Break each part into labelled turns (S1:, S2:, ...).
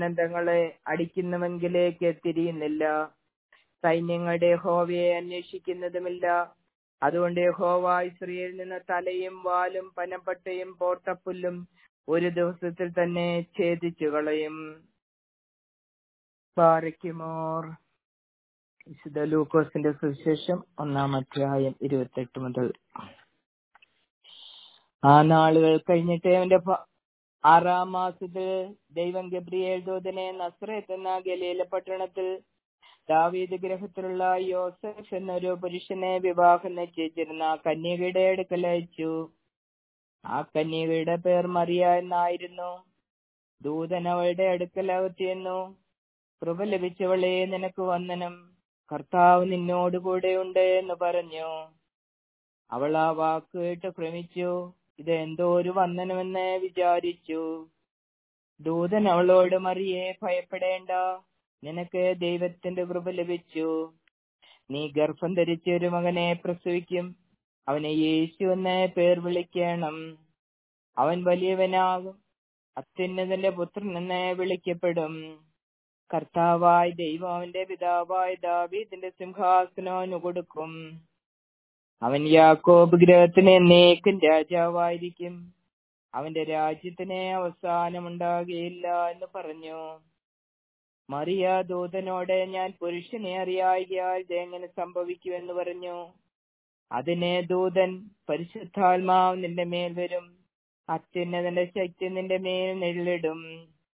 S1: അനന്തങ്ങളെ അടിക്കുന്നവെങ്കിലേക്ക് തിരിയുന്നില്ല സൈന്യങ്ങളുടെ യഹോവയെ അന്വേഷിക്കുന്നതുമില്ല അതുകൊണ്ട് യഹോവ ഇസ്രയേലിൽ നിന്ന് തലയും വാലും പനപ്പട്ടയും പോട്ടപ്പുല്ലും ഒരു ദിവസത്തിൽ തന്നെ ഛേദിച്ചു കളയും പാറയ്ക്കുമോർ വിശുദ്ധ ലൂക്കോസിന്റെ സുവിശേഷം ഒന്നാം അധ്യായം ഇരുപത്തെട്ട് മുതൽ ആ നാളുകൾ കഴിഞ്ഞിട്ട് അവന്റെ പ- ആറാം മാസത്തിൽ ദൈവം ഗബ്രിയേൽ ദൂതനെ നസ്രത്ത് എന്ന ഗലീല പട്ടണത്തിൽ ദാവീദ് ഗ്രഹത്തിലുള്ള യോസഫ് എന്നൊരു പുരുഷനെ വിവാഹം നിശ്ചയിച്ചിരുന്ന കന്യകയുടെ അടുക്കൽ അയച്ചു ആ കന്യകയുടെ പേർ മറിയ എന്നായിരുന്നു ദൂതൻ അവളുടെ അടുക്കൽ അകത്തിയെന്നു കൃപ ലഭിച്ചവളെ നിനക്ക് വന്ദനം കർത്താവ് നിന്നോട് കൂടെയുണ്ട് എന്ന് പറഞ്ഞു അവൾ ആ വാക്ക് കേട്ട് ഭ്രമിച്ചു ഇത് എന്തോ ഒരു വന്ദനമെന്ന് വിചാരിച്ചു ദൂതൻ അവളോട് മറിയെ ഭയപ്പെടേണ്ട നിനക്ക് ദൈവത്തിന്റെ കൃപ ലഭിച്ചു നീ ഗർഭം ധരിച്ച് ഒരു മകനെ പ്രസവിക്കും അവനെ യേശു എന്ന് പേർ വിളിക്കണം അവൻ വലിയവനാകും അത്യുന്നതന്റെ പുത്രൻ എന്ന് വിളിക്കപ്പെടും കർത്താവായ ദൈവം അവന്റെ പിതാവായ ദാവീദിന്റെ സിംഹാസനം അവന് കൊടുക്കും അവൻ യാക്കോബ് ഗ്രഹത്തിന് എന്നേക്കും രാജാവായിരിക്കും അവന്റെ രാജ്യത്തിന് അവസാനമുണ്ടാകുകയില്ല എന്ന് പറഞ്ഞു മറിയ ദൂതനോട് ഞാൻ പുരുഷനെ അറിയായികയാൽ ഇതെങ്ങനെ സംഭവിക്കുമെന്ന് പറഞ്ഞു അതിനെ ദൂതൻ പരിശുദ്ധാത്മാവ് നിന്റെ മേൽ വരും അത്യുന്നതന്റെ ശക്തി നിന്റെ മേൽ നെള്ളിടും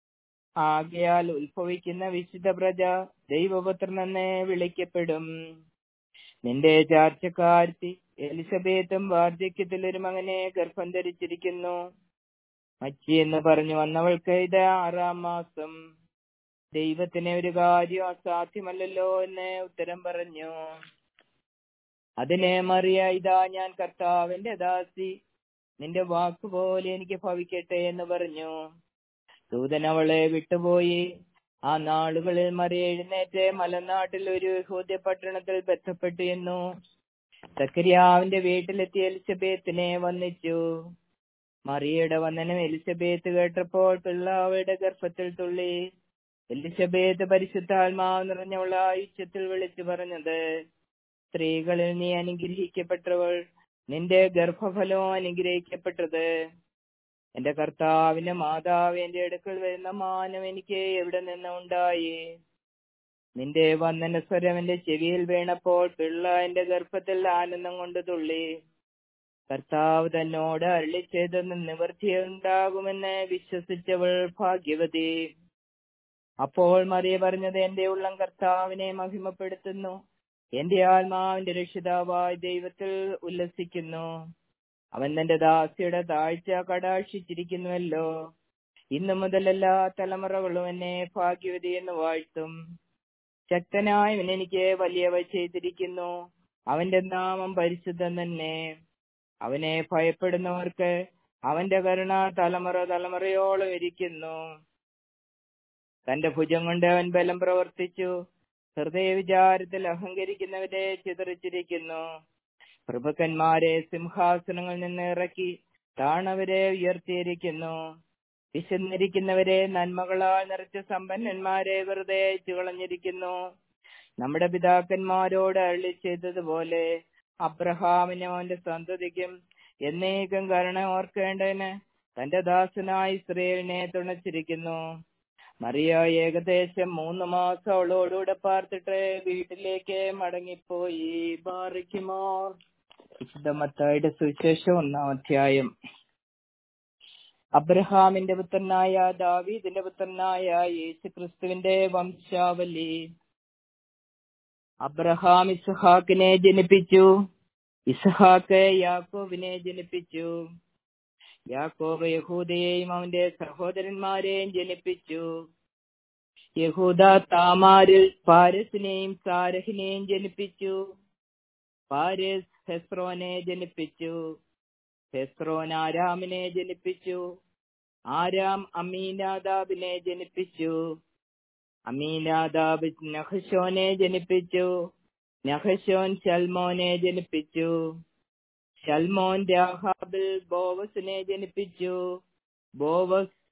S1: ആകയാൽ ഉത്ഭവിക്കുന്ന വിശുദ്ധ പ്രജ ദൈവപുത്രൻ എന്ന് വിളിക്കപ്പെടും നിന്റെ ചാർച്ചക്കാർത്തി എലിസബേത്തും വാർദ്ധക്യത്തിൽ ഒരു മകനെ ഗർഭം ധരിച്ചിരിക്കുന്നു മച്ചി എന്ന് പറഞ്ഞു വന്നവൾക്ക് ഇത് ആറാം മാസം ദൈവത്തിന് ഒരു കാര്യം അസാധ്യമല്ലല്ലോ എന്ന് ഉത്തരം പറഞ്ഞു അതിനെ മറിയ ഇതാ ഞാൻ കർത്താവിന്റെ ദാസി നിന്റെ വാക്കുപോലെ എനിക്ക് ഭവിക്കട്ടെ എന്ന് പറഞ്ഞു ദൂതൻ അവളെ വിട്ടുപോയി ആ നാളുകളിൽ മറിയ എഴുന്നേറ്റ് മലനാട്ടിൽ ഒരു യഹൂദ്യ പട്ടണത്തിൽ ബന്ധപ്പെട്ടു എന്നു സക്കരിയാവിന്റെ വീട്ടിലെത്തി എലിസബേത്തിനെ വന്നിച്ചു മറിയയുടെ വന്ദനം എലിസബേത്ത് കേട്ടപ്പോൾ പിള്ള അവളുടെ ഗർഭത്തിൽ തുള്ളി എലിസബേത്ത് പരിശുദ്ധാത്മാവ് നിറഞ്ഞവൾ ആയുഷ്യത്തിൽ വിളിച്ചു പറഞ്ഞത് സ്ത്രീകളിൽ നീ അനുഗ്രഹിക്കപ്പെട്ടവൾ നിന്റെ ഗർഭഫലവും അനുഗ്രഹിക്കപ്പെട്ടത് എന്റെ കർത്താവിന്റെ മാതാവ് എന്റെ അടുക്കൽ വരുന്ന മാനം എനിക്ക് എവിടെ നിന്ന് ഉണ്ടായി നിന്റെ വന്ദന സ്വരം എന്റെ ചെവിയിൽ വീണപ്പോൾ പിള്ള എന്റെ ഗർഭത്തിൽ ആനന്ദം കൊണ്ട് തുള്ളി കർത്താവ് തന്നോട് അരളി ചെയ്തെന്ന് നിവൃത്തിയുണ്ടാകുമെന്ന് വിശ്വസിച്ചവൾ ഭാഗ്യവതി അപ്പോൾ മറിയ പറഞ്ഞത് എന്റെ ഉള്ളം കർത്താവിനെ മഹിമപ്പെടുത്തുന്നു എന്റെ ആത്മാവിന്റെ രക്ഷിതാവായ ദൈവത്തിൽ ഉല്ലസിക്കുന്നു അവൻ തന്റെ ദാസിയുടെ താഴ്ച കടാക്ഷിച്ചിരിക്കുന്നുവല്ലോ ഇന്നു മുതൽ എല്ലാ തലമുറകളും എന്നെ ഭാഗ്യവതി എന്ന് വാഴ്ത്തും ശക്തനായവൻ എനിക്ക് വലിയവ ചെയ്തിരിക്കുന്നു അവന്റെ നാമം പരിശുദ്ധം തന്നെ അവനെ ഭയപ്പെടുന്നവർക്ക് അവന്റെ കരുണ തലമുറ തലമുറയോളം ഇരിക്കുന്നു തന്റെ ഭുജം കൊണ്ട് അവൻ ബലം പ്രവർത്തിച്ചു ഹൃദയ വിചാരത്തിൽ അഹങ്കരിക്കുന്നവരെ ചിതറിച്ചിരിക്കുന്നു പ്രഭുക്കന്മാരെ സിംഹാസനങ്ങളിൽ നിന്ന് ഇറക്കി താണവരെ ഉയർത്തിയിരിക്കുന്നു വിശന്നിരിക്കുന്നവരെ നന്മകളാൽ നിറച്ച സമ്പന്നന്മാരെ വെറുതെ കളഞ്ഞിരിക്കുന്നു നമ്മുടെ പിതാക്കന്മാരോട് അരളി ചെയ്തതുപോലെ അബ്രഹാമിനും അവന്റെ സന്തതിക്കും എന്നേക്കും കരുണ ഓർക്കേണ്ടതിന് തന്റെ ദാസനായ ഇസ്രയേലിനെ തുണച്ചിരിക്കുന്നു മറിയ ഏകദേശം മൂന്ന് മാസം അവളോടുകൂടെ പാർത്തിട്ട് വീട്ടിലേക്ക് മടങ്ങിപ്പോയി ബാറിക്കുമോ വിശുദ്ധ മത്തായുടെ സുവിശേഷം ഒന്നാം അധ്യായം അബ്രഹാമിന്റെ പുത്രനായ ദാവീദിന്റെ പുത്രനായ യേശു ക്രിസ്തുവിന്റെ വംശാവലി അബ്രഹാം ഇസ്ഹാക്കിനെ ജനിപ്പിച്ചു ഇസ്ഹാക്ക് യാക്കോബിനെ ജനിപ്പിച്ചു യാക്കോബ് യഹൂദയെയും അവന്റെ സഹോദരന്മാരെയും ജനിപ്പിച്ചു യഹൂദ താമാരിൽ പാരസിനെയും സാരഹിനെയും ജനിപ്പിച്ചു പാരസ് ഹെസ്രോനെ ജനിപ്പിച്ചു ഹെസ്രോൻ ആരാമിനെ ജനിപ്പിച്ചു ആരാം അമീനാദാബിനെ ജനിപ്പിച്ചു അമീനാദാബ് നഹശോനെ ജനിപ്പിച്ചു നഹശോൻ ശൽമോനെ ജനിപ്പിച്ചു ശൽമോൻ രാഹാബിൽ ബോവസിനെ ജനിപ്പിച്ചു ബോവസ്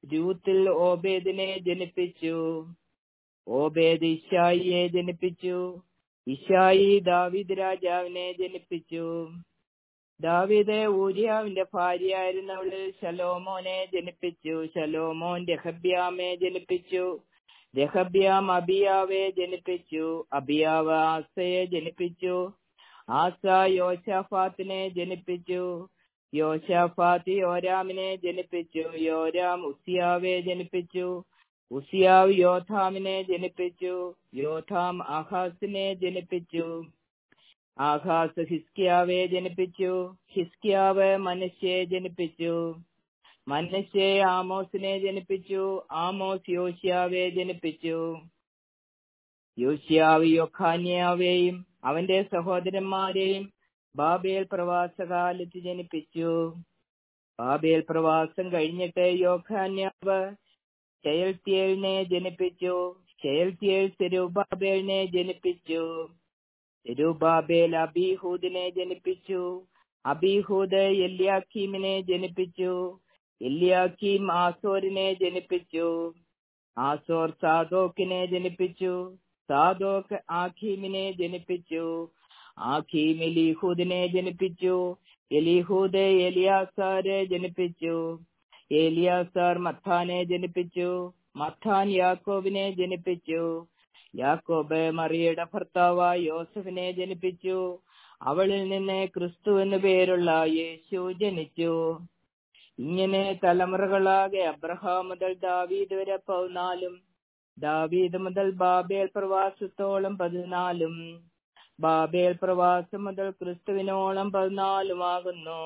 S1: രൂത്തിൽ ഓബേദിനെ ജനിപ്പിച്ചു ഓബേദ് ഇഷായിയെ ജനിപ്പിച്ചു ഇഷായി ദാവീദ് രാജാവിനെ ജനിപ്പിച്ചു ദാവീദ് ഊരിയാവിന്റെ ഭാര്യയായിരുന്നവള് ശലോമോനെ ജനിപ്പിച്ചു ശലോമോൻ രഹബ്യാമെ ജനിപ്പിച്ചു രഹബ്യാം അബിയാവെ ജനിപ്പിച്ചു അബിയാവ് ആസയെ ജനിപ്പിച്ചു ആസ യോശാഫാത്തിനെ ജനിപ്പിച്ചു യോശാഫാത്ത് യോരാമിനെ ജനിപ്പിച്ചു യോരാം ഉസിയാവെ ജനിപ്പിച്ചു ഉസിയാവ് യോധാമിനെ ജനിപ്പിച്ചു യോധാം ആഹാസിനെ ജനിപ്പിച്ചു ആഹാസ് ഹിസ്കിയാവെ ജനിപ്പിച്ചു ഹിസ്കിയാവ് മനുഷ്യയെ ജനിപ്പിച്ചു മനുഷ്യെ ആമോസിനെ ജനിപ്പിച്ചു ആമോസ് യോശിയാവെ ജനിപ്പിച്ചു യോശിയാവ് യൊഖാന്യാവെയും അവന്റെ സഹോദരന്മാരെയും ബാബേൽ പ്രവാസകാലത്ത് ജനിപ്പിച്ചു ബാബേൽ പ്രവാസം കഴിഞ്ഞിട്ട് യോഖാന്യാവ് ഷെയൽത്തിയേലിനെ ജനിപ്പിച്ചു ഷെയൽത്തിയേൽ സെരുബാബേലിനെ ജനിപ്പിച്ചു സെരുബാബേൽ അബീഹൂദിനെ ജനിപ്പിച്ചു അബീഹൂദ് എല്യാക്കീമിനെ ജനിപ്പിച്ചു എല്യാക്കീം ആസോരിനെ ജനിപ്പിച്ചു ആസോർ സാദോക്കിനെ ജനിപ്പിച്ചു സാദോക്ക് ആഖീമിനെ ജനിപ്പിച്ചു ആഖീം എലീഹൂദിനെ ജനിപ്പിച്ചു എലീഹൂദ് എലിയാസാരെ ജനിപ്പിച്ചു ഏലിയാസാർ മത്താനെ ജനിപ്പിച്ചു മത്താൻ യാക്കോബിനെ ജനിപ്പിച്ചു യാക്കോബ് മറിയയുടെ ഭർത്താവായ യോസഫിനെ ജനിപ്പിച്ചു അവളിൽ നിന്ന് ക്രിസ്തു എന്നു പേരുള്ള യേശു ജനിച്ചു ഇങ്ങനെ തലമുറകളാകെ അബ്രഹാം മുതൽ ദാവീദ് വരെ പതിനാലും ദാവീദ് മുതൽ ബാബേൽ പ്രവാസത്തോളം പതിനാലും ബാബേൽ പ്രവാസം മുതൽ ക്രിസ്തുവിനോളം പതിനാലുമാകുന്നു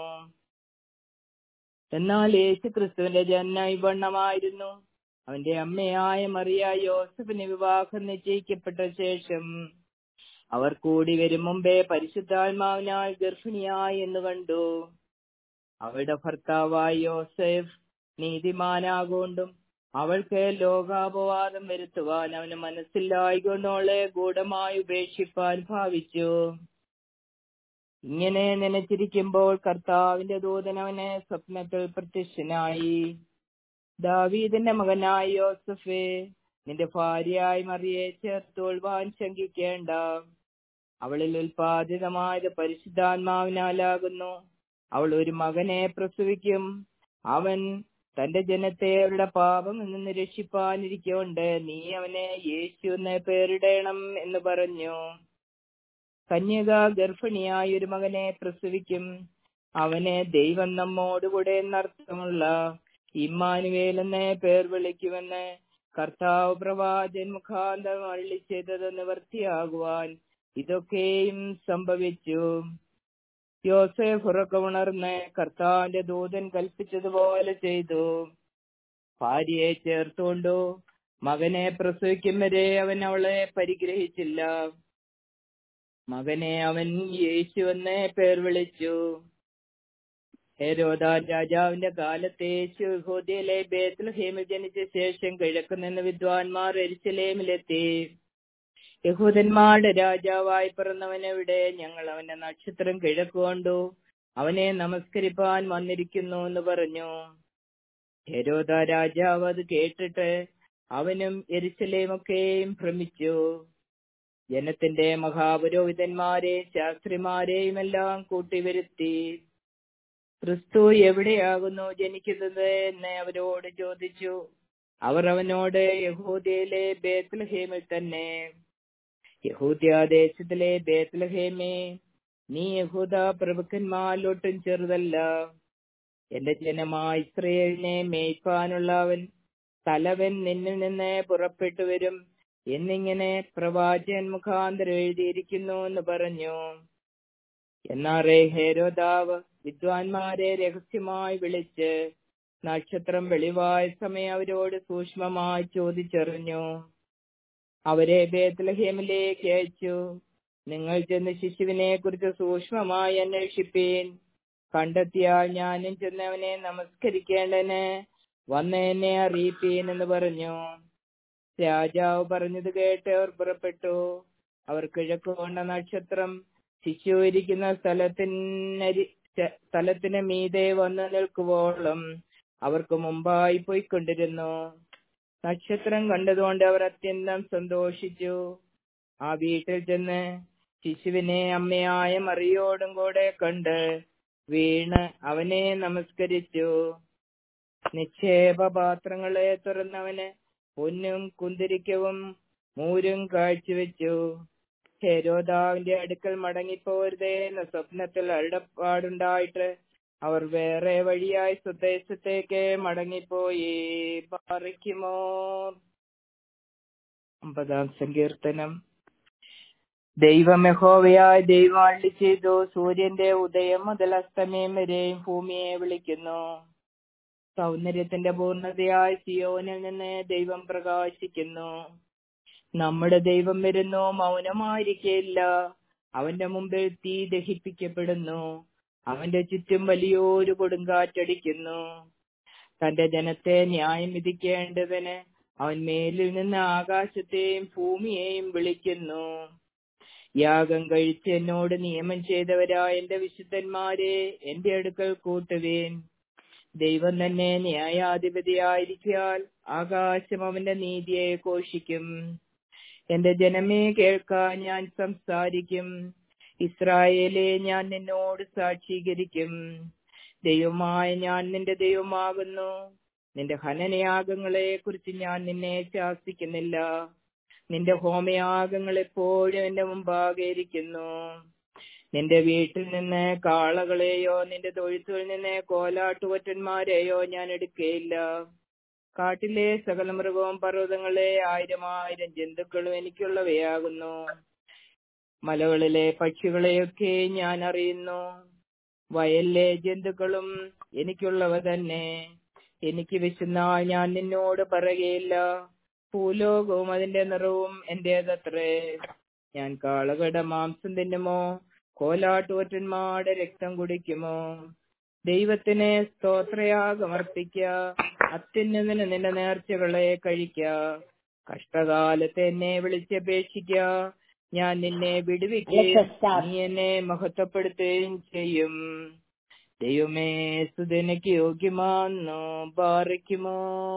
S1: എന്നാൽ യേശു ക്രിസ്തുവിന്റെ ജന്മ ഇവണ്ണമായിരുന്നു അവന്റെ അമ്മയായ മറിയ യോസഫിന് വിവാഹം നിശ്ചയിക്കപ്പെട്ട ശേഷം അവർ കൂടി വരും മുമ്പേ പരിശുദ്ധാത്മാവിനാൽ ഗർഭിണിയായി എന്ന് കണ്ടു അവളുടെ ഭർത്താവായ യോസഫ് നീതിമാനാകൊണ്ടും അവൾക്ക് ലോകാപവാദം വരുത്തുവാൻ അവന് മനസ്സിലായിക്കൊണ്ടോളെ ഗൂഢമായി ഉപേക്ഷിപ്പാൻ ഭാവിച്ചു ഇങ്ങനെ നനച്ചിരിക്കുമ്പോൾ കർത്താവിന്റെ ദൂതൻ അവന് സ്വപ്നത്തിൽ പ്രത്യക്ഷനായി ദാവീദിന്റെ മകനായ യോസഫേ നിന്റെ ഭാര്യയായി മറിയെ ചേർത്തോൾവാൻ ശങ്കിക്കേണ്ട അവളിൽ ഉൽപാദിതമായത് പരിശുദ്ധാത്മാവിനാലാകുന്നു അവൾ ഒരു മകനെ പ്രസവിക്കും അവൻ തന്റെ ജനത്തെ അവരുടെ പാപം നിന്ന് രക്ഷിപ്പാനിരിക്കൊണ്ട് നീ അവനെ യേശു എന്ന് പേരിടണം എന്ന് പറഞ്ഞു കന്യക ഗർഭിണിയായ ഒരു മകനെ പ്രസവിക്കും അവനെ ദൈവം നമ്മോടുകൂടെ എന്നർത്ഥമുള്ള ഇമ്മാനുവേൽ എന്ന് പേർ വിളിക്കുമെന്ന് കർത്താവ് പ്രവാചൻ മുഖാന്തരം അള്ളി ചെയ്തത് നിവർത്തിയാകുവാൻ ഇതൊക്കെയും സംഭവിച്ചു യോസേഫ് ഉറക്കമുണർന്ന് കർത്താവിന്റെ ദൂതൻ കൽപ്പിച്ചതുപോലെ ചെയ്തു ഭാര്യയെ ചേർത്തുകൊണ്ടു മകനെ പ്രസവിക്കും വരെ അവൻ അവളെ പരിഗ്രഹിച്ചില്ല മകനെ അവൻ യേശു എന്ന് പേർ വിളിച്ചു ഹെരോദാൻ രാജാവിന്റെ കാലത്ത് യേശു യഹൂദിയിലെ ബേത്ലഹേമിൽ ജനിച്ച ശേഷം കിഴക്ക് നിന്ന് വിദ്വാൻമാർ എരിശലേമിലെത്തി യഹൂദന്മാരുടെ രാജാവായി പിറന്നവനെവിടെ ഞങ്ങൾ അവന്റെ നക്ഷത്രം കിഴക്ക് കൊണ്ടു അവനെ നമസ്കരിപ്പാൻ വന്നിരിക്കുന്നു എന്ന് പറഞ്ഞു ഹെരോദ രാജാവ് അത് കേട്ടിട്ട് അവനും എരിശലേമൊക്കെയും ഭ്രമിച്ചു ജനത്തിന്റെ മഹാപുരോഹിതന്മാരെയും ശാസ്ത്രിമാരെയും എല്ലാം കൂട്ടിവരുത്തി ക്രിസ്തു എവിടെയാകുന്നു ജനിക്കുന്നത് എന്ന് അവരോട് ചോദിച്ചു അവർ അവനോട് യഹൂദിയയിലെ ബേത്ലഹേമിൽ തന്നെ യഹൂദ്യാദേശത്തിലെ ബേത്ലഹേമേ നീ യഹൂദ പ്രഭുക്കന്മാരിലൊട്ടും ചെറുതല്ല എന്റെ ജനമായ ഇസ്രയേലിനെ മേയ്ക്കാനുള്ളവൻ തലവൻ നിന്നിൽ നിന്ന് പുറപ്പെട്ടു വരും എന്നിങ്ങനെ പ്രവാചകൻ മുഖാന്തരം എഴുതിയിരിക്കുന്നു എന്ന് പറഞ്ഞു എന്നാറേ ഹേരോദാവ് വിദ്വാൻമാരെ രഹസ്യമായി വിളിച്ച് നക്ഷത്രം വെളിവായ സമയം അവരോട് സൂക്ഷ്മമായി ചോദിച്ചറിഞ്ഞു അവരെ ബേത്ലഹേമിലേക്ക് അയച്ചു നിങ്ങൾ ചെന്ന് ശിശുവിനെ കുറിച്ച് സൂക്ഷ്മമായി അന്വേഷിപ്പീൻ കണ്ടെത്തിയാൽ ഞാനും ചെന്ന് അവനെ നമസ്കരിക്കേണ്ടതിന് വന്ന് എന്നെ അറിയിപ്പീൻ എന്ന് പറഞ്ഞു രാജാവ് പറഞ്ഞത് കേട്ട് അവർ പുറപ്പെട്ടു അവർ കിഴക്ക് കൊണ്ട നക്ഷത്രം ശിശു ഇരിക്കുന്ന സ്ഥലത്തിനരി സ്ഥലത്തിന് മീതെ വന്നു നിൽക്കുവോളം അവർക്ക് മുമ്പായി പോയിക്കൊണ്ടിരുന്നു നക്ഷത്രം കണ്ടതുകൊണ്ട് അവർ അത്യന്തം സന്തോഷിച്ചു ആ വീട്ടിൽ ചെന്ന് ശിശുവിനെ അമ്മയായ മറിയോടും കൂടെ കണ്ട് വീണ് അവനെ നമസ്കരിച്ചു നിക്ഷേപ പാത്രങ്ങളെ തുറന്നവന് പൊന്നും കുന്തിരിക്കവും മൂരും കാഴ്ചവെച്ചു ഹെരോദാവിന്റെ അടുക്കൽ മടങ്ങിപ്പോരുതേ എന്ന സ്വപ്നത്തിൽ അരുടപ്പാടുണ്ടായിട്ട് അവർ വേറെ വഴിയായി സ്വദേശത്തേക്ക് മടങ്ങിപ്പോയി പാറിക്കുമോ അമ്പതാം സങ്കീർത്തനം ദൈവമെഹോവയായ ദൈവം അള്ളി ചെയ്തു സൂര്യന്റെ ഉദയം മുതൽ അസ്തമയം വരെയും ഭൂമിയെ വിളിക്കുന്നു സൗന്ദര്യത്തിന്റെ പൂർണ്ണതയായ സിയോനിൽ നിന്ന് ദൈവം പ്രകാശിക്കുന്നു നമ്മുടെ ദൈവം വരുന്നു മൗനമായിരിക്കില്ല അവന്റെ മുമ്പിൽ തീ ദഹിപ്പിക്കപ്പെടുന്നു അവന്റെ ചുറ്റും വലിയൊരു കൊടുങ്കാറ്റടിക്കുന്നു തന്റെ ജനത്തെ ന്യായം വിധിക്കേണ്ടതിന് അവൻ മേലിൽ നിന്ന് ആകാശത്തെയും ഭൂമിയെയും വിളിക്കുന്നു യാഗം കഴിച്ച് എന്നോട് നിയമം ചെയ്തവരായ എന്റെ വിശുദ്ധന്മാരെ എന്റെ അടുക്കൽ കൂട്ടുവേൻ ദൈവം തന്നെ ന്യായാധിപതിയായിരിക്കാൽ ആകാശം അവന്റെ നീതിയെ ഘോഷിക്കും എന്റെ ജനമേ കേൾക്കാൻ ഞാൻ സംസാരിക്കും ഇസ്രായേലെ ഞാൻ നിന്നോട് സാക്ഷീകരിക്കും ദൈവമായ ഞാൻ നിന്റെ ദൈവമാകുന്നു നിന്റെ ഹനനയാഗങ്ങളെ കുറിച്ച് ഞാൻ നിന്നെ ശാസിക്കുന്നില്ല നിന്റെ ഹോമയാഗങ്ങൾ എപ്പോഴും എന്റെ മുമ്പാകെ ഇരിക്കുന്നു നിന്റെ വീട്ടിൽ നിന്ന് കാളകളെയോ നിന്റെ തൊഴുത്തിൽ നിന്ന് കോലാട്ടുകൊറ്റന്മാരെയോ ഞാൻ എടുക്കുകയില്ല കാട്ടിലെ സകല മൃഗവും പർവ്വതങ്ങളെ ആയിരം ആയിരം ജന്തുക്കളും എനിക്കുള്ളവയാകുന്നു മലകളിലെ പക്ഷികളെയൊക്കെ ഞാൻ അറിയുന്നു വയലിലെ ജന്തുക്കളും എനിക്കുള്ളവ തന്നെ എനിക്ക് വിശന്നാൽ ഞാൻ നിന്നോട് പറയുകയില്ല ഭൂലോകവും അതിന്റെ നിറവും എന്റേതത്രേ ഞാൻ കാളകളുടെ മാംസം തിന്നുമോ കോലാട്ടുകൊറ്റന്മാരുടെ രക്തം കുടിക്കുമോ ദൈവത്തിന് സ്തോത്രയാഗമർപ്പിക്ക അത്യുന്നതിന് നിന്റെ നേർച്ചകളെ കഴിക്ക കഷ്ടകാലത്ത് എന്നെ വിളിച്ചപേക്ഷിക്ക ഞാൻ നിന്നെ വിടുവിക്കുകയും നീ എന്നെ മഹത്വപ്പെടുത്തുകയും ചെയ്യും ദൈവമേ സുതനക്ക് യോഗ്യമാന്നോ ബാറിക്കുമോ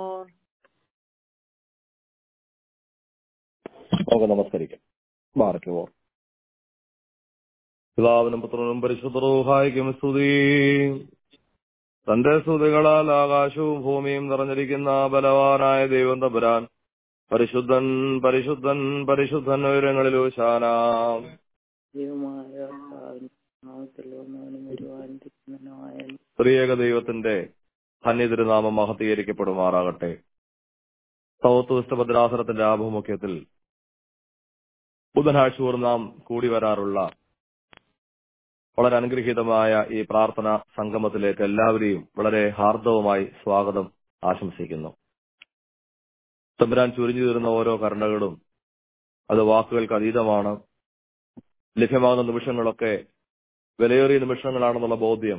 S2: നമുക്ക് നമസ്കരിക്കാം ബാറയ്ക്കുമോ പിതാവിനും പുത്രനും പരിശുദ്ധറൂഹായിക്കും സ്തുതി തന്റെ സ്തുതികളാൽ ആകാശവും ഭൂമിയും നിറഞ്ഞിരിക്കുന്ന ബലവാനായ ദൈവം തമ്പുരാൻ പരിശുദ്ധൻ പരിശുദ്ധൻ പരിശുദ്ധൻ ഉയരങ്ങളിൽ ശാനാം
S1: ദൈവമായ നാമത്തിൽ വന്നവനും വരുവാനിരിക്കുന്നവനുമായ
S2: സ്ത്രീയേക ദൈവത്തിന്റെ ധന്യതിരുനാമം മഹത്തീകരിക്കപ്പെടുമാറാകട്ടെ സൗത്ത് വെസ്റ്റ് ഭദ്രാസനത്തിന്റെ ആഭിമുഖ്യത്തിൽ ബുധനാഴ്ച നാം കൂടി വരാറുള്ള വളരെ അനുഗ്രഹീതമായ ഈ പ്രാർത്ഥന സംഗമത്തിലേക്ക് എല്ലാവരെയും വളരെ ഹാർദവുമായി സ്വാഗതം ആശംസിക്കുന്നു തമ്പുരാൻ ചുരിഞ്ഞു തീരുന്ന ഓരോ കരുണകളും അത് വാക്കുകൾക്ക് അതീതമാണ് ലഭ്യമാകുന്ന നിമിഷങ്ങളൊക്കെ വിലയേറിയ നിമിഷങ്ങളാണെന്നുള്ള ബോധ്യം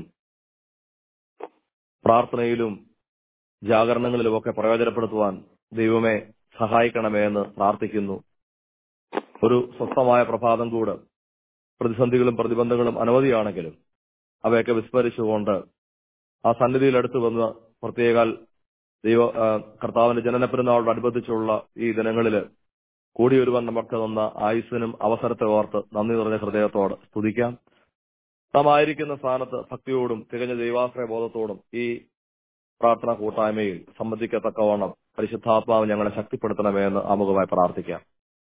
S2: പ്രാർത്ഥനയിലും ജാഗരണങ്ങളിലുമൊക്കെ പ്രയോജനപ്പെടുത്തുവാൻ ദൈവമേ സഹായിക്കണമേ എന്ന് പ്രാർത്ഥിക്കുന്നു ഒരു സ്വസ്ഥമായ പ്രഭാതം കൂട് പ്രതിസന്ധികളും പ്രതിബന്ധങ്ങളും അനവധിയാണെങ്കിലും അവയൊക്കെ വിസ്മരിച്ചുകൊണ്ട് ആ സന്നിധിയിൽ അടുത്ത് വന്ന് പ്രത്യേകാൽ ദൈവ ആ, കർത്താവിന്റെ ജനന പെരുന്നാളോടനുബന്ധിച്ചുള്ള ഈ ദിനങ്ങളിൽ കൂടി വരുവാൻ നമുക്ക് തന്ന ആയുസ്സിനും അവസരത്തെ ഓർത്ത് നന്ദി നിറഞ്ഞ ഹൃദയത്തോട് സ്തുതിക്കാം നാം ആയിരിക്കുന്ന സ്ഥാനത്ത് ഭക്തിയോടും തികഞ്ഞ ദൈവാശ്രയ ബോധത്തോടും ഈ പ്രാർത്ഥനാ കൂട്ടായ്മയിൽ സംബന്ധിക്കത്തക്കവണ്ണം പരിശുദ്ധാത്മാവ് ഞങ്ങളെ ശക്തിപ്പെടുത്തണമേ എന്ന് ആമുഖമായി പ്രാർത്ഥിക്കാം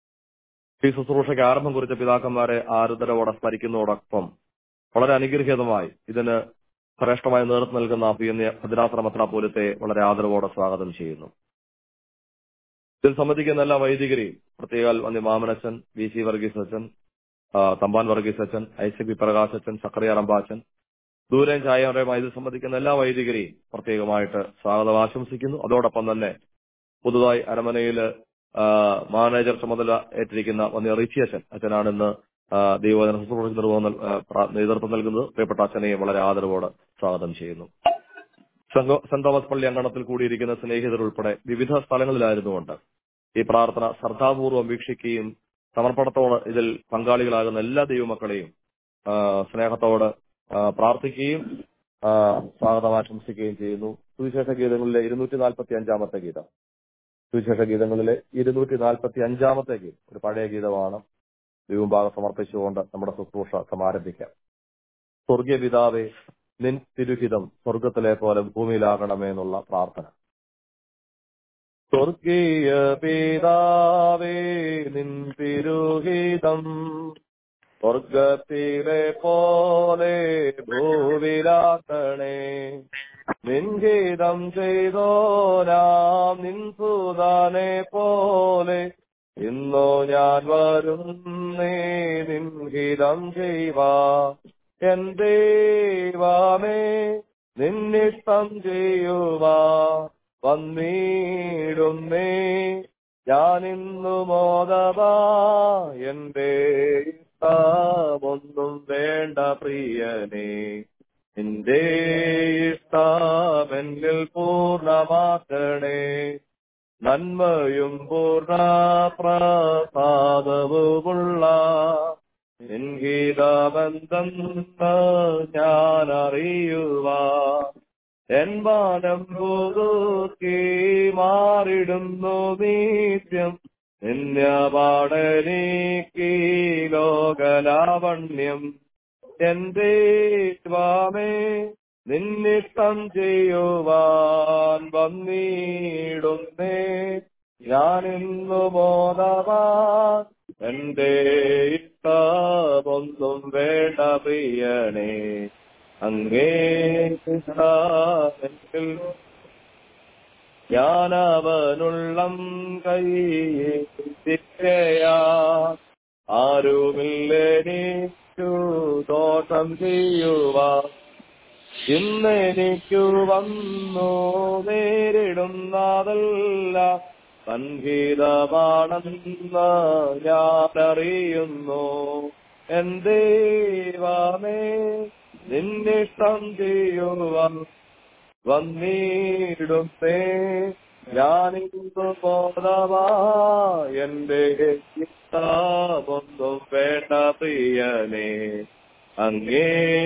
S2: ഈ ശുശ്രൂഷയ്ക്ക് ആരംഭം കുറിച്ച പിതാക്കന്മാരെ ആരുതരവോടെ സ്മരിക്കുന്നതോടൊപ്പം വളരെ അനുഗ്രഹീതമായി ഇതിന് ശ്രേഷ്ഠമായി നേതൃത്വം നൽകുന്ന അഭിയന്യ ഭദ്രാശ്രമത്ര പോലത്തെ വളരെ ആദരവോടെ സ്വാഗതം ചെയ്യുന്നു ഇതിൽ സംബന്ധിക്കുന്ന എല്ലാ വൈദികരെയും പ്രത്യേക വന്യ മാമനച്ചൻ വി സി വർഗീസ് അച്ഛൻ ആ, തമ്പാൻ വർഗീസ് അച്ഛൻ ഐസക് വി പ്രകാശ് അച്ഛൻ സക്കറിയ റമ്പാച്ചൻ ദൂരം ചായറയുമായി ഇത് സംബന്ധിക്കുന്ന എല്ലാ വൈദികരെയും പ്രത്യേകമായിട്ട് സ്വാഗതം ആശംസിക്കുന്നു അതോടൊപ്പം തന്നെ പുതുതായി അരമനയിൽ മാനേജർ ചുമതല ഏറ്റിരിക്കുന്ന വന്യ റിച്ചി അച്ഛൻ അച്ഛനാണ് ഇന്ന് ആ, ദൈവവചന ശുശ്രൂഷയ്ക്ക് നിർവഹണം നൽ- ആ, പ്ര- നേതൃത്വം നൽകുന്നത് പ്രിയപ്പെട്ട അച്ഛനെയും വളരെ ആദരവോടെ സ്വാഗതം ചെയ്യുന്നു സംഘ- സെന്റ് തോമസ് പള്ളി അങ്കണത്തിൽ കൂടിയിരിക്കുന്ന സ്നേഹിതർ ഉൾപ്പെടെ വിവിധ സ്ഥലങ്ങളിലായിരുന്നുകൊണ്ട് ഈ പ്രാർത്ഥന ശ്രദ്ധാപൂർവം വീക്ഷിക്കുകയും സമർപ്പണത്തോടെ ഇതിൽ പങ്കാളികളാകുന്ന എല്ലാ ദൈവമക്കളെയും ആ, സ്നേഹത്തോടെ ആ, പ്രാർത്ഥിക്കുകയും ആ, സ്വാഗതം ആശംസിക്കുകയും ചെയ്യുന്നു സുവിശേഷ ഗീതങ്ങളിലെ ഇരുന്നൂറ്റി നാൽപ്പത്തി അഞ്ചാമത്തെ ഗീതം സുവിശേഷ ഗീതങ്ങളിലെ ഇരുന്നൂറ്റി നാൽപ്പത്തി അഞ്ചാമത്തെ ഗീതം ഒരു പഴയ ഗീതമാണ് ദൈവഭാഗം സമർപ്പിച്ചുകൊണ്ട് നമ്മുടെ ശുശ്രൂഷ സമാരംഭിക്കാം സ്വർഗീയ പിതാവേ നിൻ തിരുഹിതം സ്വർഗത്തിലെ പോലെ ഭൂമിയിലാകണമേ എന്നുള്ള പ്രാർത്ഥന സ്വർഗീയ പിതാവേ നിൻ തിരുഹിതം സ്വർഗത്തിലെ പോലെ ഭൂവിലാക്കണേ നിൻഗീതം ചെയ്തോരാം നിൻ സുതാനെ പോലെ ഇന്നോ ഞാൻ വരുന്നേ നിൻഗീതം ചെയ്യുവാ എൻ ദൈവമേ നിന്നിഷ്ടം ചെയ്യുവാ വന്നിടുന്നേ ഞാനിന്നു മോദവാ എന്റെ ഇഷ്ടമൊന്നും വേണ്ട പ്രിയനേ നിന്റെ ഇഷ്ടമെന്നിൽ പൂർണ്ണമാക്കണേ നന്മയും പൂർണ്ണ പ്രസാദവുമുള്ള ഗീതബന്ധം ഞാൻ അറിയുവാ എൻ മാനം പുതുക്കി മാറിടുന്നു നിത്യം നിന്യപാടനീക്കി ലോകലാവണ്യം എന്റെ സ്വാമേ നിന്നിഷ്ടം ചെയ്യുവാൻ വന്നിടുന്നേ ഞാനിന്നു ബോധവാ എന്റെ ഇഷ്ടമൊന്നും വേണ്ട പ്രിയണേ അങ്ങേ ഇഷ്ടമെങ്കിൽ ഞാനവനുള്ളം കൈയാ ആരുമില്ലെനിക്കു ദോഷം ചെയ്യുവാ ഇന്നെനിക്കു വന്നു നേരിടുന്നതല്ല സംഗീതമാണെന്ന് ഞാനറിയുന്നു എന്തേ വാമേ നിന്നിഷ്ടം ചെയ്യുവാൻ വന്നിടുന്നേ ഞാനിന്നു ബോധവാ എന്റെ ഇഷ്ടമൊന്നും വേണ്ട പ്രിയനേ അങ്ങേ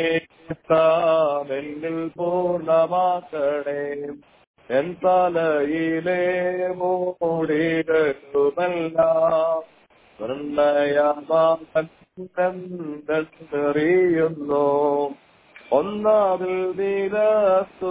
S2: എന്നിൽ പൂർണ്ണമാക്കണേ എൻ തലയിലെ മൂടികളുമല്ല നിർണയമാറിയുന്നു ഒന്നാതിൽ നിരത്തു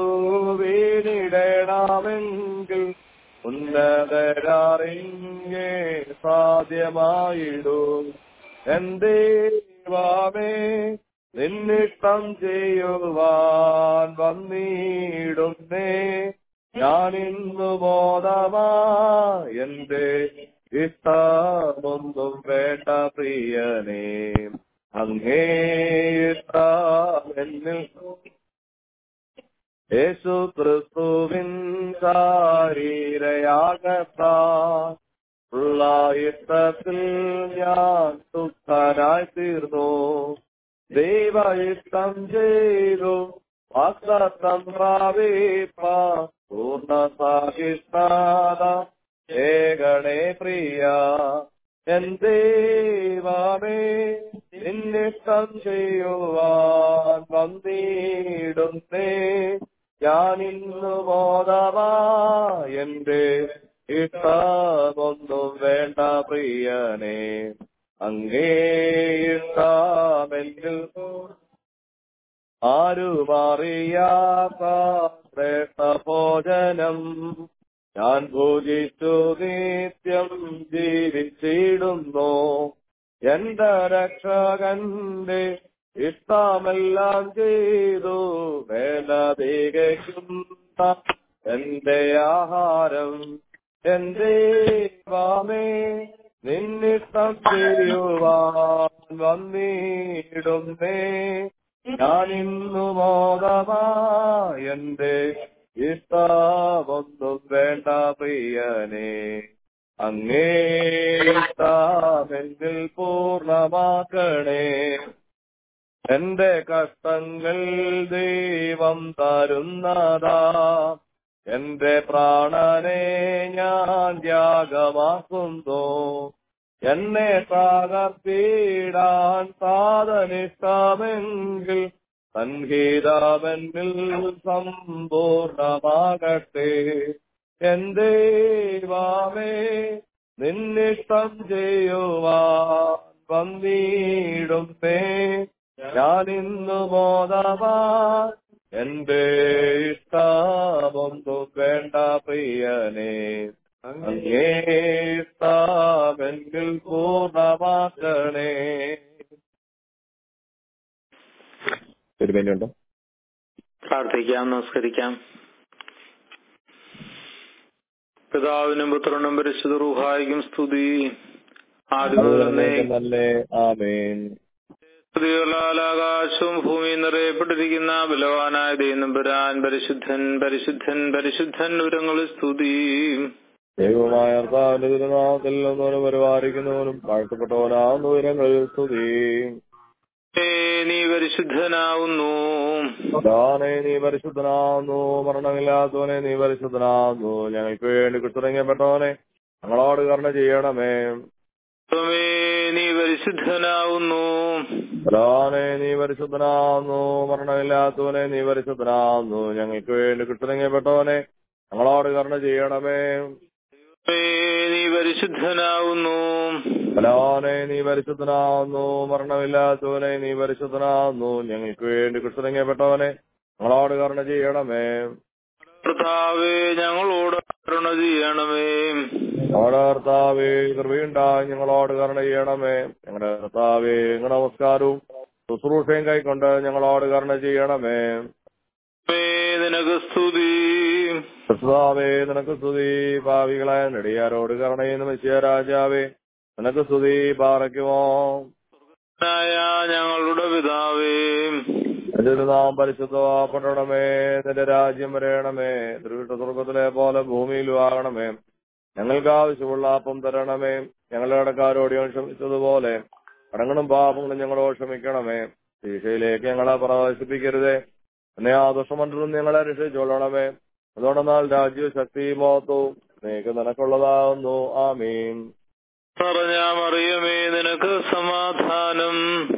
S2: വീണിടണമെങ്കിൽ ഉന്നതരാറിങ്ങേ സാധ്യമായിടും എന്തേ വാമേ നിന്നിഷ്ടം ചെയ്യുവാൻ വന്നിടുന്നേ ഞാനിന്നു ബോധമാ എന്റെ ഇഷ്ടമൊന്നും വേണ്ട പ്രിയനേ അങ്ങേ ഇഷ്ടമെന്നിൽ യേശു ക്രിസ്തുവിൻ ശാരീരയാകത്താ ഉള്ള ഇഷ്ടത്തിൽ ഞാൻ സുഖനായി തീർന്നു ദൈവ ഇഷ്ടം ചെയ്തു വാസ്തത്വം പ്രാപിപ്പ പൂർണ്ണ സാഹിഷ്ണാത ഏകണേ പ്രിയ എൻ ദൈവമേ നിന്നിഷ്ടം ചെയ്യുവാൻ വന്നിടുന്നേ ഞാനിന്നു ബോധവാ എന്റെ ഇഷ്ടമൊന്നും വേണ്ട പ്രിയനേ അങ്ങേ ഇഷ്ടമെങ്കിൽ ആരുമറിയാത്ത ശ്രേഷ്ഠ ഭോജനം ഞാൻ ഭോജിച്ചു നിത്യം ജീവിച്ചിടുന്നു എന്റെ രക്ഷകന്റെ ഇഷ്ടമെല്ലാം ചെയ്തു വേല തികയ്ക്കുന്ന എന്റെ ആഹാരം എന്റെ വാമേ നിന്നിഷ്ടം ചെയ്യുവാൻ വന്നിടുന്നേ ഞാനിന്നു മോദമാ എന്റെ ഇഷ്ടമൊന്നും വേണ്ട പ്രിയനേ അങ്ങേ ഇഷ്ടമെന്നിൽ പൂർണ്ണമാക്കണേ എന്റെ കഷ്ടങ്ങൾ ദൈവം തരുന്നതാ എന്റെ പ്രാണനെ ഞാൻ ത്യാഗമാക്കുന്നു എന്നെ തകർത്തിടാൻ സാധനിഷ്ടമെങ്കിൽ സംഗീതമെന്നിൽ സമ്പൂർണമാകട്ടെ എന്റെ വാമേ നിന്നിഷ്ടം ചെയ്യുവാൻ വന്നിടും തേ ഞാനിന്നു ബോധവാൻ എന്റെ ഇഷ്ടമൊന്നും വേണ്ട പ്രിയനെ അങ്ങേ ഇഷ്ടമെങ്കിൽ പൂർണ്ണമാക്കണേ തിരുമേനിയുണ്ടോ
S3: പ്രാർത്ഥിക്കാം നമസ്കരിക്കാം പിതാവിനും പുത്രനും പരിശുദ്ധ റൂഹായിക്കും സ്തുതി ആദ്യമേ
S2: നല്ലേ ആമേൻ
S3: സ്തുതികളാൽ ആകാശവും ഭൂമിയും നിറയപ്പെട്ടിരിക്കുന്ന ബലവാനായ ദൈവം പരിശുദ്ധൻ പരിശുദ്ധൻ പരിശുദ്ധൻ ഉരങ്ങളിൽ സ്തുതി
S2: ദൈവമായ കർത്താവിന്റെ തിരുനാമത്തിൽ നിന്നവനും പരിപാലിക്കുന്നവനും വാഴ്ത്തപ്പെട്ടവനാകുന്ന ഉയരങ്ങളിൽ സ്തുതി
S3: ഏ, നീ പരിശുദ്ധനാവുന്നു
S2: ദാനെ നീ പരിശുദ്ധനാകുന്നു മരണമില്ലാത്തവനെ നീ പരിശുദ്ധനാകുന്നു ഞങ്ങൾക്ക് വേണ്ടി കുത്തിറങ്ങപ്പെട്ടവനെ ഞങ്ങളോട് കരുണ ചെയ്യണമേ
S3: ദൈവമേ, നീ പരിശുദ്ധനാവുന്നു
S2: ദാനെ നീ പരിശുദ്ധനാകുന്നു മരണമില്ലാത്തവനെ നീ പരിശുദ്ധനാകുന്നു ഞങ്ങൾക്ക് വേണ്ടി കുത്തിറങ്ങപ്പെട്ടവനെ ഞങ്ങളോട് കരുണ ചെയ്യണമേ
S3: ദൈവമേ, നീ പരിശുദ്ധനാവുന്നു
S2: ബലവാനെ നീ പരിശുദ്ധനാകുന്നു മരണമില്ലാത്തവനെ നീ പരിശുദ്ധനാകുന്നു ഞങ്ങൾക്ക് വേണ്ടി കുത്തിറങ്ങപ്പെട്ടവനെ ഞങ്ങളോട് കരുണ ചെയ്യണമേ
S3: കർത്താവേ ഞങ്ങളോട് കരുണ ചെയ്യണമേ
S2: ഞങ്ങളുടെ കർത്താവേ കൃപയുണ്ടായി ഞങ്ങളോട് കരുണ ചെയ്യണമേ ഞങ്ങളുടെ കർത്താവേ ഞങ്ങളുടെ നമസ്കാരവും ശുശ്രൂഷയും കൈക്കൊണ്ട് ഞങ്ങളോട് കരുണ ചെയ്യണമേ
S3: ദൈവമേ, നിനക്ക് സ്തുതി
S2: കർത്താവേ നിനക്ക് സ്തുതി ഭാവികളായ നെടിയാരോട് കരുണ ചെയ്യുന്ന മെസ്സിയ രാജാവേ നിനക്ക് സ്തുതി പാറയ്ക്കുമോ
S3: നായ ഞങ്ങളുടെ പിതാവേ
S2: നിന്റെ നാം പരിശുദ്ധമാപ്പെടണമേ നിന്റെ രാജ്യം വരയണമേ തിരുവിട്ട സ്വർഗത്തിലെ പോലെ ഭൂമിയിലും ആകണമേ ഞങ്ങൾക്ക് ആവശ്യമുള്ള അപ്പം തരണമേ ഞങ്ങളുടെ കടക്കാരോട് ഞങ്ങൾ ക്ഷമിച്ചതുപോലെ കടങ്ങളും പാപങ്ങളും ഞങ്ങളോട് ക്ഷമിക്കണമേ ശിക്ഷയിലേക്ക് ഞങ്ങളെ പ്രവേശിപ്പിക്കരുതേ എന്നെ ആ ദുഷ്ടമണ്ഡലം ഞങ്ങളെ രക്ഷിച്ചൊള്ളണമേ അതുകൊണ്ടെന്നാൽ രാജ്യവും ശക്തിയും മഹത്വവും നീക്ക് നിനക്കുള്ളതാകുന്നു ആമീൻ
S3: പറഞ്ഞ മറിയമേ നിനക്ക് സമാധാനം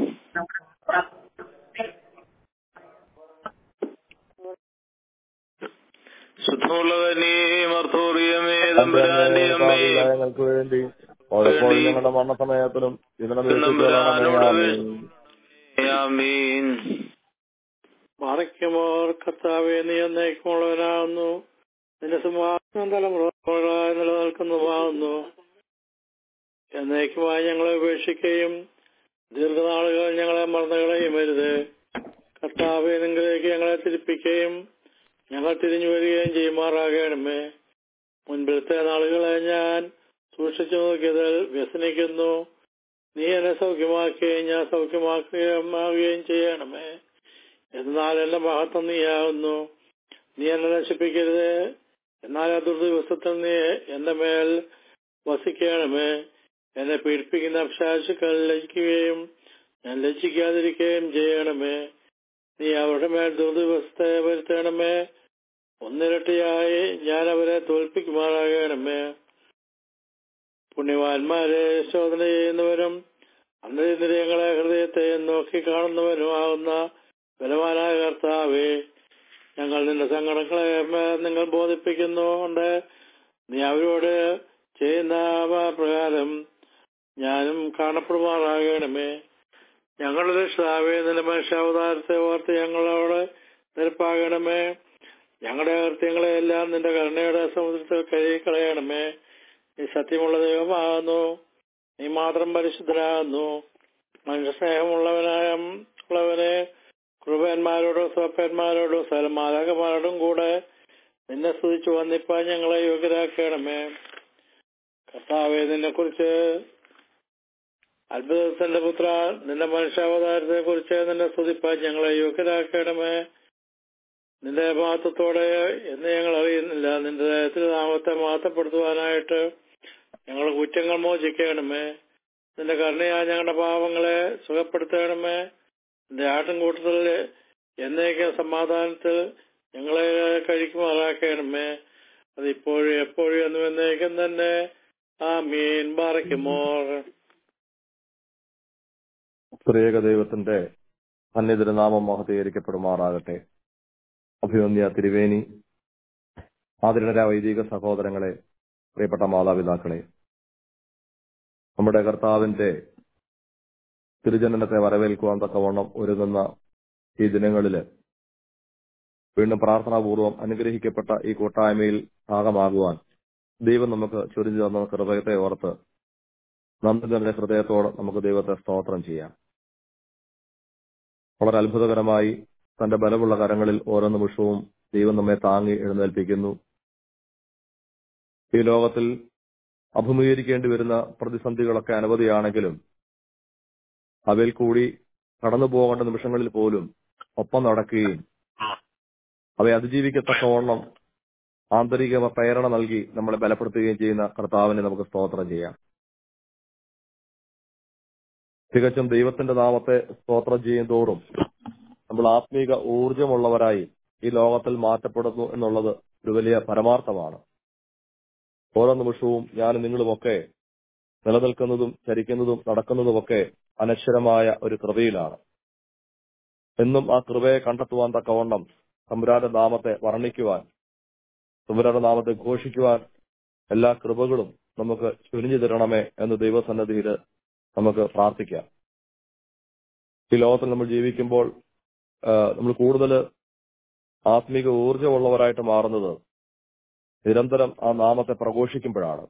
S3: ശുദ്ധമുള്ളവനേ മർത്തോറിയമേ തമ്പുരാന്റെ അമ്മേ
S2: ഞങ്ങൾക്ക് വേണ്ടി ഓരോപ്പോഴും ഞങ്ങളുടെ മരണസമയത്തിലും ഇതിനെ വീഴ്ച
S3: ആമീൻ
S4: മറയ്ക്കുമോർ കർത്താവെ നീ എന്നേക്കുമുള്ളവനാകുന്നു നിന്റെ സിംഹാസനം തലമുറകളായി നിലനിൽക്കുന്നതാകുന്നു എന്നേക്കുമായി ഞങ്ങളെ ഉപേക്ഷിക്കുകയും ദീർഘനാളുകൾ ഞങ്ങളെ മറന്നുകളയും വരുത് കർത്താവെ നിങ്ങളിലേക്ക് ഞങ്ങളെ തിരിപ്പിക്കുകയും ഞങ്ങൾ തിരിഞ്ഞു വരികയും ചെയ്യുമാറാകണമേ മുൻപിലത്തെ നാളുകളെ ഞാൻ സൂക്ഷിച്ചു നോക്കിയതിൽ വ്യസനിക്കുന്നു നീ എന്നെ സൗഖ്യമാക്കുകയും ഞാൻ സൗഖ്യമാക്കുകയും ചെയ്യണമേ എന്നാൽ എന്റെ മഹത്വം നീയാകുന്നു നീ എന്നെ നശിപ്പിക്കരുത് എന്നാൽ ആ ദുർദിവസത്തിൽ നീ എന്റെ മേൽ വസിക്കണമേ എന്നെ പീഡിപ്പിക്കുന്ന അഭിശാസുക്കൾ ലജിക്കുകയും ഞാൻ ലജ്ജിക്കാതിരിക്കുകയും ചെയ്യണമേ നീ അവരുടെ മേൽ ദുർദിവസത്തെ വരുത്തണമേ ഒന്നിരട്ടിയായി ഞാൻ അവരെ തോൽപ്പിക്കുമാറാകണമേ പുണ്യവാന്മാരെ ശോധന ചെയ്യുന്നവരും അന്തരിന്ദ്രിയങ്ങളെ ഹൃദയത്തെ നോക്കി കാണുന്നവനുമാകുന്ന ബലവാനായ കർത്താവേ ഞങ്ങൾ നിന്റെ സങ്കടങ്ങളെ നിങ്ങൾ ബോധിപ്പിക്കുന്നുണ്ട് നീ അവരോട് ചെയ്യുന്ന പ്രകാരം ഞാനും കാണപ്പെടുമാറാകണമേ ഞങ്ങളുടെ രക്ഷിതാവേ നിന്റെ മനുഷ്യാവതാരത്തെ ഓർത്ത് ഞങ്ങളോട് നിരപ്പാകണമേ ഞങ്ങളുടെ കൃത്യങ്ങളെ എല്ലാം നിന്റെ കരുണയുടെ സമുദ്രത്തിൽ കഴുകിക്കളയണമേ നീ സത്യമുള്ള ദൈവമാകുന്നു നീ മാത്രം പരിശുദ്ധനാകുന്നു മനുഷ്യസ്നേഹമുള്ളവനായ ഉള്ളവനെ കൃപന്മാരോടും സ്വപ്പന്മാരോടും സലമാലകന്മാരോടും കൂടെ നിന്നെ സ്തുതിച്ചു വന്നിപ്പാൻ ഞങ്ങളെ യോഗ്യരാക്കണമേ കർത്താവെ നിന്നെ കുറിച്ച് അത്ഭുതത്തിന്റെ പുത്ര നിന്റെ മനുഷ്യാവതാരത്തെ കുറിച്ച് നിന്നെ സ്തുതിപ്പാൻ ഞങ്ങളെ യോഗ്യരാക്കണമേ നിന്റെ മഹത്വത്തോടെ എന്ന് ഞങ്ങൾ അറിയുന്നില്ല നിന്റെ തിരുനാമത്തെ മഹത്വപ്പെടുത്തുവാനായിട്ട് ഞങ്ങൾ കുറ്റങ്ങൾ മോചിക്കണമേ നിന്റെ കരുണയാ ഞങ്ങളുടെ പാവങ്ങളെ സുഖപ്പെടുത്തണമേ നിന്റെ ആട്ടിൻകൂട്ടത്തിൽ എന്നേക്കും സമാധാനത്തിൽ ഞങ്ങളെ കഴിക്കുമാറാക്കണമേ അത് ഇപ്പോഴും എപ്പോഴും എന്നും എന്നേക്കും തന്നെ ആ മീൻ ബാറയ്ക്കുമോർ
S2: സ്ത്രീക ദൈവത്തിന്റെ അന്യതിരുനാമം മഹത്തീകരിക്കപ്പെടുമാറാകട്ടെ അഭിമന്യ തിരുവേനി ആദരണര വൈദിക സഹോദരങ്ങളെ പ്രിയപ്പെട്ട മാതാപിതാക്കളെ നമ്മുടെ കർത്താവിന്റെ തിരുജനനത്തെ വരവേൽക്കുവാൻ തക്കവണ്ണം ഒരുങ്ങുന്ന ഈ ദിനങ്ങളില് വീണ്ടും പ്രാർത്ഥനാപൂർവം അനുഗ്രഹിക്കപ്പെട്ട ഈ കൂട്ടായ്മയിൽ ഭാഗമാകുവാൻ ദൈവം നമുക്ക് ചൊരിഞ്ഞു തന്ന ഹൃദയത്തെ ഓർത്ത് നന്ദി നിറഞ്ഞ ഹൃദയത്തോടെ നമുക്ക് ദൈവത്തെ സ്തോത്രം ചെയ്യാം വളരെ അത്ഭുതകരമായി തന്റെ ബലമുള്ള കരങ്ങളിൽ ഓരോ നിമിഷവും ദൈവം നമ്മെ താങ്ങി എഴുന്നേൽപ്പിക്കുന്നു ഈ ലോകത്തിൽ അഭിമുഖീകരിക്കേണ്ടി വരുന്ന പ്രതിസന്ധികളൊക്കെ അനവധിയാണെങ്കിലും അവയിൽ കൂടി കടന്നു പോകേണ്ട നിമിഷങ്ങളിൽ പോലും ഒപ്പം നടക്കുകയും അവയെ അതിജീവിക്കത്തക്കവണ്ണം ആന്തരിക പ്രേരണ നൽകി നമ്മളെ ബലപ്പെടുത്തുകയും ചെയ്യുന്ന കർത്താവിനെ നമുക്ക് സ്തോത്രം ചെയ്യാം തികച്ചും ദൈവത്തിന്റെ നാമത്തെ സ്തോത്രം ചെയ്യും തോറും നമ്മൾ ആത്മീക ഊർജമുള്ളവരായി ഈ ലോകത്തിൽ മാറ്റപ്പെടുന്നു എന്നുള്ളത് ഒരു വലിയ പരമാർത്ഥമാണ് ഓരോ നിമിഷവും ഞാനും നിങ്ങളുമൊക്കെ നിലനിൽക്കുന്നതും ചരിക്കുന്നതും നടക്കുന്നതുമൊക്കെ അനശ്വരമായ ഒരു കൃപയിലാണ് എന്നും ആ കൃപയെ കണ്ടെത്തുവാൻ തക്കവണ്ണം തമ്പുരാന്റെ നാമത്തെ വർണ്ണിക്കുവാൻ തമ്പുരാന്റെ നാമത്തെ ഘോഷിക്കുവാൻ എല്ലാ കൃപകളും നമുക്ക് ചുരിഞ്ഞു തരണമേ എന്ന് ദൈവസന്നദ്ധിയിൽ നമുക്ക് പ്രാർത്ഥിക്കാം ഈ ലോകത്തിൽ നമ്മൾ ജീവിക്കുമ്പോൾ നമ്മൾ കൂടുതൽ ആത്മീക ഊർജമുള്ളവരായിട്ട് മാറുന്നത് നിരന്തരം ആ നാമത്തെ പ്രഘോഷിക്കുമ്പോഴാണ്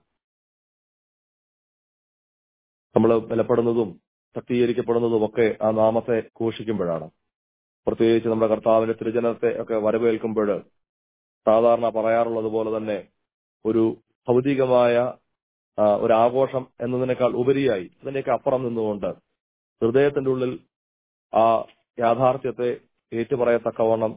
S2: നമ്മൾ ബലപ്പെടുന്നതും ശക്തീകരിക്കപ്പെടുന്നതും ഒക്കെ ആ നാമത്തെ ഘോഷിക്കുമ്പോഴാണ് പ്രത്യേകിച്ച് നമ്മുടെ കർത്താവിന്റെ തിരുജനത്തെ ഒക്കെ വരവേൽക്കുമ്പോൾ സാധാരണ പറയാറുള്ളത് പോലെ തന്നെ ഒരു ഭൗതികമായ ഒരു ആഘോഷം എന്നതിനേക്കാൾ ഉപരിയായി അതിനേക്ക് അപ്പുറം നിന്നുകൊണ്ട് ഹൃദയത്തിന്റെ ഉള്ളിൽ ആ യാഥാർത്ഥ്യത്തെ ഏറ്റുപറയത്തക്കവണ്ണം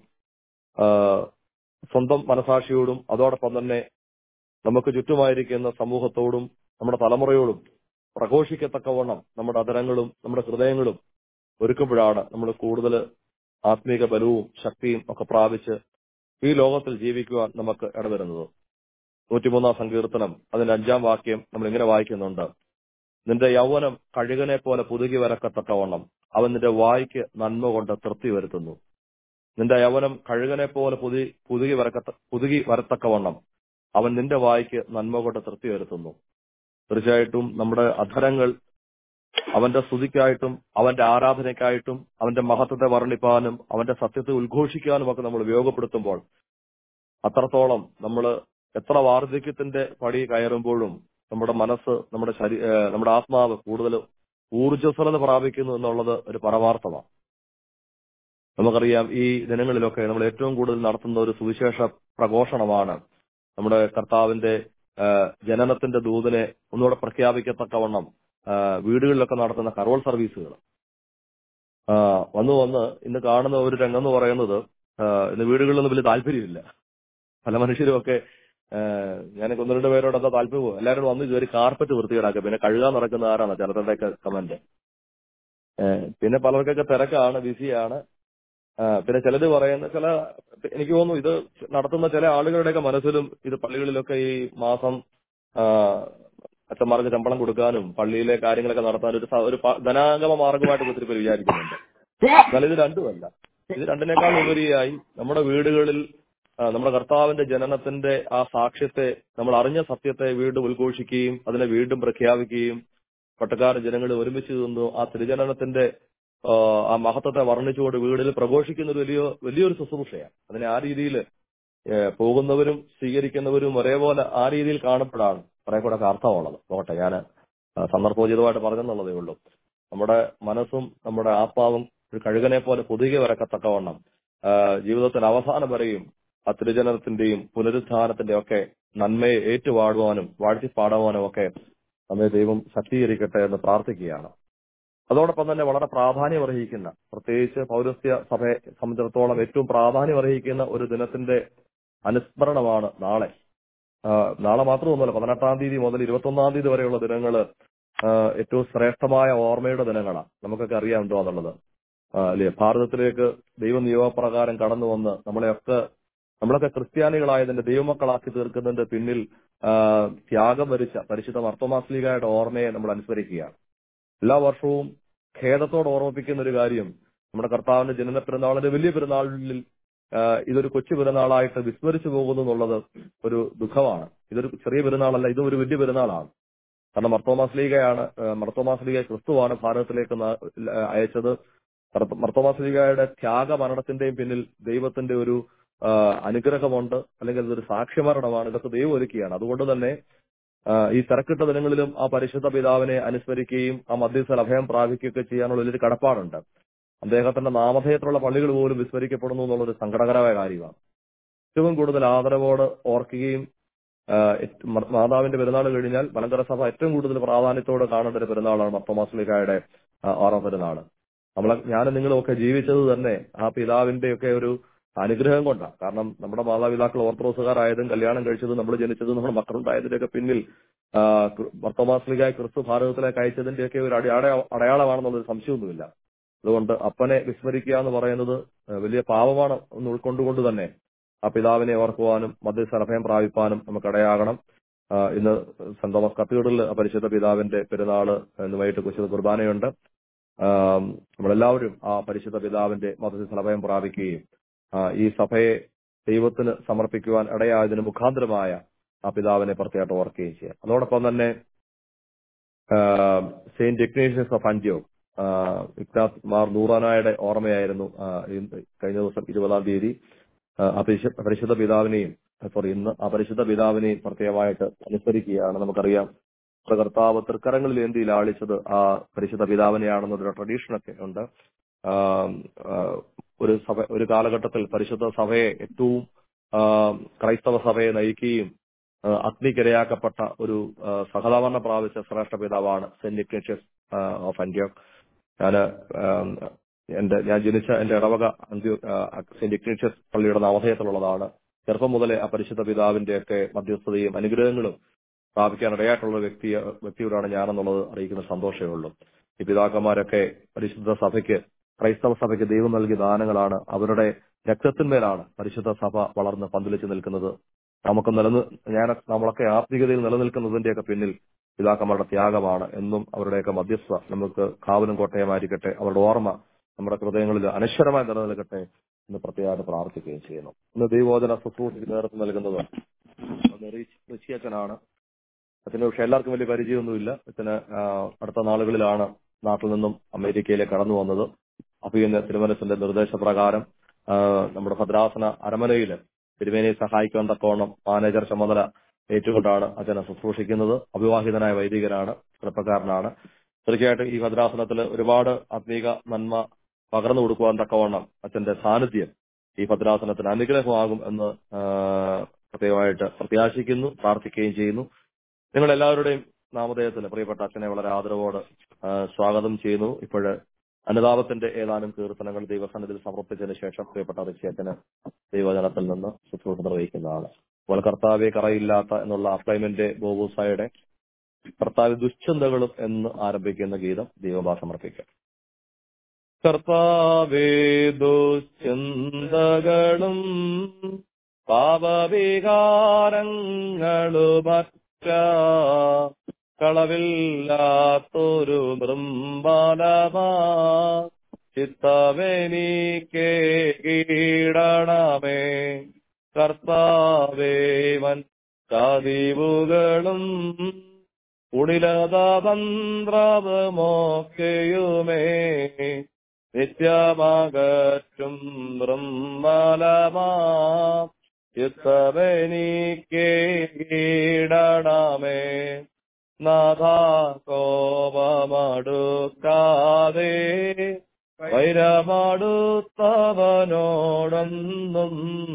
S2: സ്വന്തം മനസാക്ഷിയോടും അതോടൊപ്പം തന്നെ നമുക്ക് ചുറ്റുമായിരിക്കുന്ന സമൂഹത്തോടും നമ്മുടെ തലമുറയോടും പ്രഘോഷിക്കത്തക്കവണ്ണം നമ്മുടെ അതരങ്ങളും നമ്മുടെ ഹൃദയങ്ങളും ഒരുക്കുമ്പോഴാണ് നമ്മൾ കൂടുതൽ ആത്മീക ബലവും ശക്തിയും ഒക്കെ പ്രാപിച്ച് ഈ ലോകത്തിൽ ജീവിക്കുവാൻ നമുക്ക് ഇടവരുന്നത് നൂറ്റിമൂന്നാം സങ്കീർത്തനം അതിന്റെ അഞ്ചാം വാക്യം നമ്മൾ ഇങ്ങനെ വായിക്കുന്നുണ്ട് നിന്റെ യൗവനം കഴുകനെ പോലെ പുതുകി വരക്കത്തക്കവണ്ണം അവൻ നിന്റെ വായിക്ക് നന്മ കൊണ്ട് തൃപ്തി വരുത്തുന്നു നിന്റെ യൗവനം കഴുകനെ പോലെ പുതി പുതുകി വരക്കത്ത പുതുകി വരത്തക്കവണ്ണം അവൻ നിന്റെ വായിക്ക് നന്മ കൊണ്ട് തൃപ്തി വരുത്തുന്നു തീർച്ചയായിട്ടും നമ്മുടെ അധരങ്ങൾ അവന്റെ സ്തുതിക്കായിട്ടും അവന്റെ ആരാധനയ്ക്കായിട്ടും അവന്റെ മഹത്വത്തെ വർണ്ണിപ്പാനും അവന്റെ സത്യത്തെ ഉദ്ഘോഷിക്കാനും ഒക്കെ നമ്മൾ ഉപയോഗപ്പെടുത്തുമ്പോൾ അത്രത്തോളം നമ്മൾ എത്ര വാർദ്ധക്യത്തിന്റെ പടി കയറുമ്പോഴും നമ്മുടെ മനസ്സ് നമ്മുടെ ശരീ നമ്മുടെ ആത്മാവ് കൂടുതൽ ഊർജ്ജസ്വലത പ്രാപിക്കുന്നു എന്നുള്ളത് ഒരു പരമാർത്ഥമാണ് നമുക്കറിയാം ഈ ദിനങ്ങളിലൊക്കെ നമ്മൾ ഏറ്റവും കൂടുതൽ നടത്തുന്ന ഒരു സുവിശേഷ പ്രഘോഷണമാണ് നമ്മുടെ കർത്താവിന്റെ ജനനത്തിന്റെ ദൂതനെ ഒന്നുകൂടെ പ്രഖ്യാപിക്കത്തക്കവണ്ണം വീടുകളിലൊക്കെ നടത്തുന്ന കരോൾ സർവീസുകൾ വന്നു വന്ന് ഇന്ന് കാണുന്ന ഒരു രംഗം എന്ന് പറയുന്നത് ഇന്ന് വീടുകളിലൊന്നും വലിയ താല്പര്യമില്ല പല മനുഷ്യരുമൊക്കെ ഞാനൊക്കെ ഒന്ന് രണ്ട് പേരോട് എന്താ താല്പര്യം എല്ലാവരും വന്ന് കയറി കാർപ്പറ്റ് വൃത്തികേടാക്കുക പിന്നെ കഴുകാൻ നടക്കുന്ന ആരാണ് ചിലരുടെയൊക്കെ കമന്റ് പിന്നെ പലർക്കൊക്കെ തിരക്കാണ് ബിസിയാണ് പിന്നെ ചിലത് പറയുന്ന ചില എനിക്ക് തോന്നുന്നു ഇത് നടത്തുന്ന ചില ആളുകളുടെയൊക്കെ മനസ്സിലും ഇത് പള്ളികളിലൊക്കെ ഈ മാസം അച്ഛന്മാർക്ക് ശമ്പളം കൊടുക്കാനും പള്ളിയിലെ കാര്യങ്ങളൊക്കെ നടത്താനും ഒരു ഒരു ധനാഗമ മാർഗമായിട്ട് ഒത്തിരി പേര് വിചാരിക്കുന്നുണ്ട് എന്നാൽ ഇത് രണ്ടുമല്ല ഇത് രണ്ടിനേക്കാൾ ഉപരിയായി നമ്മുടെ വീടുകളിൽ നമ്മുടെ കർത്താവിന്റെ ജനനത്തിന്റെ ആ സാക്ഷ്യത്തെ നമ്മൾ അറിഞ്ഞ സത്യത്തെ വീണ്ടും ഉദ്ഘോഷിക്കുകയും അതിനെ വീണ്ടും പ്രഖ്യാപിക്കുകയും പട്ടക്കാരൻ ജനങ്ങൾ ഒരുമിച്ച് നിന്നു ആ തിരുജനനത്തിന്റെ ആ മഹത്വത്തെ വർണ്ണിച്ചുകൊണ്ട് വീടിൽ പ്രഘോഷിക്കുന്ന ഒരു വലിയ വലിയൊരു ശുശ്രൂഷയാണ് അതിനെ ആ രീതിയിൽ പോകുന്നവരും സ്വീകരിക്കുന്നവരും ഒരേപോലെ ആ രീതിയിൽ കാണപ്പെടാണ് കുറെ കൂടെ അർത്ഥമുള്ളത് നോട്ടെ ഞാൻ സന്ദർഭോചിതമായിട്ട് പറഞ്ഞെന്നുള്ളതേ ഉള്ളൂ നമ്മുടെ മനസ്സും നമ്മുടെ ആത്മാവും ഒരു കഴുകനെ പോലെ പുതുകെ വരക്കത്തക്കവണ്ണം ജീവിതത്തിന്റെ അവസാനം വരെയും ആ തിരുജനനത്തിന്റെയും പുനരുത്ഥാനത്തിന്റെയും ഒക്കെ നന്മയെ ഏറ്റുപാടുവാനും വാഴ്ത്തിപ്പാടുവാനും ഒക്കെ നമ്മെ ദൈവം ശക്തീകരിക്കട്ടെ എന്ന് പ്രാർത്ഥിക്കുകയാണ് അതോടൊപ്പം തന്നെ വളരെ പ്രാധാന്യം അർഹിക്കുന്ന പ്രത്യേകിച്ച് പൗരസ്ത്യ സഭയെ സംബന്ധിച്ചിടത്തോളം ഏറ്റവും പ്രാധാന്യം അർഹിക്കുന്ന ഒരു ദിനത്തിന്റെ അനുസ്മരണമാണ് നാളെ നാളെ മാത്രമൊന്നുമല്ല പതിനെട്ടാം തീയതി മുതൽ ഇരുപത്തൊന്നാം തീയതി വരെയുള്ള ദിനങ്ങള് ഏറ്റവും ശ്രേഷ്ഠമായ ഓർമ്മയുടെ ദിനങ്ങളാണ് നമുക്കൊക്കെ അറിയാം എന്തോ എന്നുള്ളത് അല്ലേ ഭാരതത്തിലേക്ക് ദൈവനിയോഗപ്രകാരം കടന്നു വന്ന് നമ്മളെയൊക്കെ നമ്മളൊക്കെ ക്രിസ്ത്യാനികളായതിന്റെ ദൈവമക്കളാക്കി തീർക്കുന്നതിന്റെ പിന്നിൽ ത്യാഗം വരിച്ച പരിശുദ്ധ മർത്തോമാസ്ലിഗായുടെ ഓർമ്മയെ നമ്മൾ അനുസ്മരിക്കുകയാണ് എല്ലാ വർഷവും ഖേദത്തോട് ഓർമ്മിപ്പിക്കുന്ന ഒരു കാര്യം നമ്മുടെ കർത്താവിന്റെ ജനന പെരുന്നാളിന്റെ വലിയ പെരുന്നാളിൽ ആ, ഇതൊരു കൊച്ചു പെരുന്നാളായിട്ട് വിസ്മരിച്ചു പോകുന്നു എന്നുള്ളത് ഒരു ദുഃഖമാണ് ഇതൊരു ചെറിയ പെരുന്നാളല്ല ഇതും ഒരു വലിയ പെരുന്നാളാണ് കാരണം മർത്തോമാസ്ലീഗയാണ് മർത്തോമാസ്ലീഗ ക്രിസ്തുവാണ് ഭാരതത്തിലേക്ക് ന- അയച്ചത് മർത്ത- മർത്തോമാസ്ലീഗയുടെ ത്യാഗമരണത്തിന്റെയും പിന്നിൽ ദൈവത്തിന്റെ ഒരു ആ, അനുഗ്രഹമുണ്ട് അല്ലെങ്കിൽ അതൊരു സാക്ഷ്യമരണമാണ് ഇതൊക്കെ ദൈവം ഒരുക്കിയാണ് അതുകൊണ്ട് തന്നെ ആ, ഈ തിരക്കിട്ട ദിനങ്ങളിലും ആ പരിശുദ്ധ പിതാവിനെ അനുസ്മരിക്കുകയും ആ മധ്യസ്ഥൽ അഭയം പ്രാപിക്കുകയൊക്കെ ചെയ്യാനുള്ള വലിയൊരു കടപ്പാടുണ്ട് അദ്ദേഹത്തിന്റെ നാമധേയത്തിലുള്ള പള്ളികൾ പോലും വിസ്മരിക്കപ്പെടുന്നു എന്നുള്ളൊരു സങ്കടകരമായ കാര്യമാണ് ഏറ്റവും കൂടുതൽ ആദരവോട് ഓർക്കുകയും ആ, ഏറ്റ- മ- മാതാവിന്റെ പെരുന്നാൾ കഴിഞ്ഞാൽ മലങ്കര സഭ ഏറ്റവും കൂടുതൽ പ്രാധാന്യത്തോടെ കാണേണ്ട ഒരു പെരുന്നാളാണ് മർത്തോമാസ്ലിക്കായുടെ ഓറം പെരുന്നാൾ നമ്മളെ ഞാനും നിങ്ങളും ഒക്കെ ജീവിച്ചത് തന്നെ ആ പിതാവിന്റെ ഒക്കെ ഒരു അനുഗ്രഹം കൊണ്ടാണ് കാരണം നമ്മുടെ മാതാപിതാക്കൾ ഓർത്തഡോക്സുകാരായതും കല്യാണം കഴിച്ചതും നമ്മൾ ജനിച്ചതും നമ്മുടെ മക്കളുണ്ടായതിന്റെ ഒക്കെ പിന്നിൽ ആ, ക്രി- മർത്തോമാസ്ലിക്കായ ക്രിസ്തു ഭാരതത്തിലേക്ക് അയച്ചതിന്റെ ഒക്കെ ഒരു അടി- അടയാ- അടയാളമാണെന്നുള്ളൊരു സംശയമൊന്നുമില്ല അതുകൊണ്ട് അപ്പനെ വിസ്മരിക്കുക എന്ന് പറയുന്നത് ആ, വലിയ പാപമാണ് എന്ന് ഉൾക്കൊണ്ടുകൊണ്ട് തന്നെ ആ പിതാവിനെ ഓർക്കുവാനും മധ്യസ്ഥ അഭയം പ്രാപിപ്പാനും നമുക്ക് ഇടയാകണം ആ, ഇന്ന് സെന്റ് തോമസ് കത്തീഡ്രലിൽ ആ പരിശുദ്ധ പിതാവിന്റെ പെരുന്നാള് ഇന്ന് വൈകിട്ട് കുശിത കുർബാനയുണ്ട് ആ, നമ്മളെല്ലാവരും ആ പരിശുദ്ധ പിതാവിന്റെ മധ്യസ്ഥ അഭയം പ്രാപിക്കുകയും ആ, ഈ സഭയെ ദൈവത്തിന് സമർപ്പിക്കുവാൻ ഇടയായതിന് മുഖാന്തരമായ ആ പിതാവിനെ പ്രത്യേകമായിട്ട് ഓർക്കുകയും ചെയ്യാം അതോടൊപ്പം തന്നെ സെയിന്റ് ഇഗ്നേഷ്യസ് ഓഫ് അന്ത്യോ ഇഗ്നാസ് മാർ നൂറാനായുടെ ഓർമ്മയായിരുന്നു ആ, ഇന്ന് കഴിഞ്ഞ ദിവസം ഇരുപതാം തീയതി ആ, ആ പരിശു- പരിശുദ്ധ പിതാവിനെയും സോറി ഇന്ന് ആ പരിശുദ്ധ പിതാവിനെയും പ്രത്യേകമായിട്ട് അനുസ്മരിക്കുകയാണ് നമുക്കറിയാം നമ്മുടെ കർത്താവ് തൃക്കരങ്ങളിൽ എന്തി ലാളിച്ചത് ആ പരിശുദ്ധ പിതാവിനെയാണെന്നൊരു ട്രഡീഷനൊക്കെ ഉണ്ട് ആ, ആ, ഒരു സഭ ഒരു കാലഘട്ടത്തിൽ പരിശുദ്ധ സഭയെ ഏറ്റവും ആ, ക്രൈസ്തവ സഭയെ നയിക്കുകയും ആ, അഗ്നിക്കിരയാക്കപ്പെട്ട ഒരു ആ, സഹതാപരണം പ്രാപിച്ച ശ്രേഷ്ഠ പിതാവാണ് സെന്റ് ഇഗ്നേഷ്യസ് ഓഫ് അന്ത്യോക് ഞാന് ആം, എന്റെ ഞാൻ ജനിച്ച എന്റെ ഇടവക അന്ത്യോ ആ, സെന്റ് ഇഗ്നേഷ്യസ് പള്ളിയുടെ നാമധേയത്തിലുള്ളതാണ് ചെറുപ്പം മുതലേ ആ പരിശുദ്ധ പിതാവിന്റെ ഒക്കെ മധ്യസ്ഥതയും അനുഗ്രഹങ്ങളും സ്ഥാപിക്കാൻ ഇടയായിട്ടുള്ള വ്യക്തി വ്യക്തിയോടാണ് ഞാനെന്നുള്ളത് അറിയിക്കുന്ന സന്തോഷമേ ഉള്ളൂ ഈ പിതാക്കന്മാരൊക്കെ പരിശുദ്ധ സഭയ്ക്ക് ക്രൈസ്തവ സഭയ്ക്ക് ദൈവം നൽകിയ ദാനങ്ങളാണ് അവരുടെ രക്തത്തിന്മേലാണ് പരിശുദ്ധ സഭ വളർന്ന് പന്തലിച്ച് നിൽക്കുന്നത് നമുക്ക് നിലനി ഞാൻ നമ്മളൊക്കെ ആത്മീയതയിൽ നിലനിൽക്കുന്നതിന്റെയൊക്കെ പിന്നിൽ പിതാക്കന്മാരുടെ ത്യാഗമാണ് എന്നും അവരുടെയൊക്കെ മധ്യസ്ഥ നമുക്ക് കാവലും കോട്ടയമായിരിക്കട്ടെ അവരുടെ ഓർമ്മ നമ്മുടെ ഹൃദയങ്ങളിൽ അനശ്വരമായി നിലനിൽക്കട്ടെ എന്ന് പ്രത്യേകമായിട്ട് പ്രാർത്ഥിക്കുകയും ചെയ്യുന്നു ഇന്ന് ദൈവോധന ശുശ്രൂഷയ്ക്ക് നേതൃത്വം നൽകുന്നത് ഋഷിയച്ചനാണ് അച്ഛന് പക്ഷെ എല്ലാവർക്കും വലിയ പരിചയമൊന്നുമില്ല അച്ഛന് ആ, അടുത്ത നാളുകളിലാണ് നാട്ടിൽ നിന്നും അമേരിക്കയിലേക്ക് കടന്നു വന്നത് അപ്പൊ ഇന്ന് തിരുമനസിന്റെ നിർദ്ദേശപ്രകാരം ആ, നമ്മുടെ ഭദ്രാസന അരമനയിൽ തിരുമേനിയെ സഹായിക്കാൻ തക്കോണം മാനേജർ ചുമതല ഏറ്റുകൊണ്ടാണ് അച്ഛനെ ശുശ്രൂഷിക്കുന്നത് അവിവാഹിതനായ വൈദികനാണ് ചെറുപ്പക്കാരനാണ് തീർച്ചയായിട്ടും ഈ ഭദ്രാസനത്തിൽ ഒരുപാട് ആത്മീക നന്മ പകർന്നു കൊടുക്കുവാൻ തക്കവണ്ണം അച്ഛന്റെ സാന്നിധ്യം ഈ ഭദ്രാസനത്തിന് അനുഗ്രഹമാകും എന്ന് ആ, പ്രത്യേകമായിട്ട് പ്രത്യാശിക്കുന്നു പ്രാർത്ഥിക്കുകയും ചെയ്യുന്നു നിങ്ങൾ എല്ലാവരുടെയും നാമധേയത്തിൽ പ്രിയപ്പെട്ട അച്ഛനെ വളരെ ആദരവോട് ആ, സ്വാഗതം ചെയ്യുന്നു ഇപ്പോഴ് അനുതാപത്തിന്റെ ഏതാനും കീർത്തനങ്ങൾ ദൈവസന്നിധിയിൽ സമർപ്പിച്ചതിന് ശേഷം പ്രിയപ്പെട്ട ഋഷിയച്ഛന് ദൈവജനത്തിൽ നിന്ന് ശുശ്രൂഷ നിർവഹിക്കുന്നതാണ് അപ്പോൾ കർത്താവെ കറയില്ലാത്ത എന്നുള്ള അപ്ലൈമെന്റ് ബോബൂസായുടെ കർത്താവ് ദുശ്ചിന്തകളും എന്ന് ആരംഭിക്കുന്ന ഗീതം ദൈവഭാ സമർപ്പിക്കാം കർത്താവേ ദുശ്ചിന്തകളും പാപവികാരങ്ങളുമറ്റ കളവില്ലാത്തൊരു ബൃംബാലമാ ചിത്തമെനിക്ക് കീടണമേ കർത്താവേവൻ ചാതിവുകളും ഉടിലതന്ത്രമൊക്കെയുമേ നിത്യമകറ്റും ബ്രഹ്മലമാ ചിത്തമെനിക്ക് കീടണമേ നാഥാ കോപമടുക്കാതെ വൈരമടുത്തവനോടൊന്നും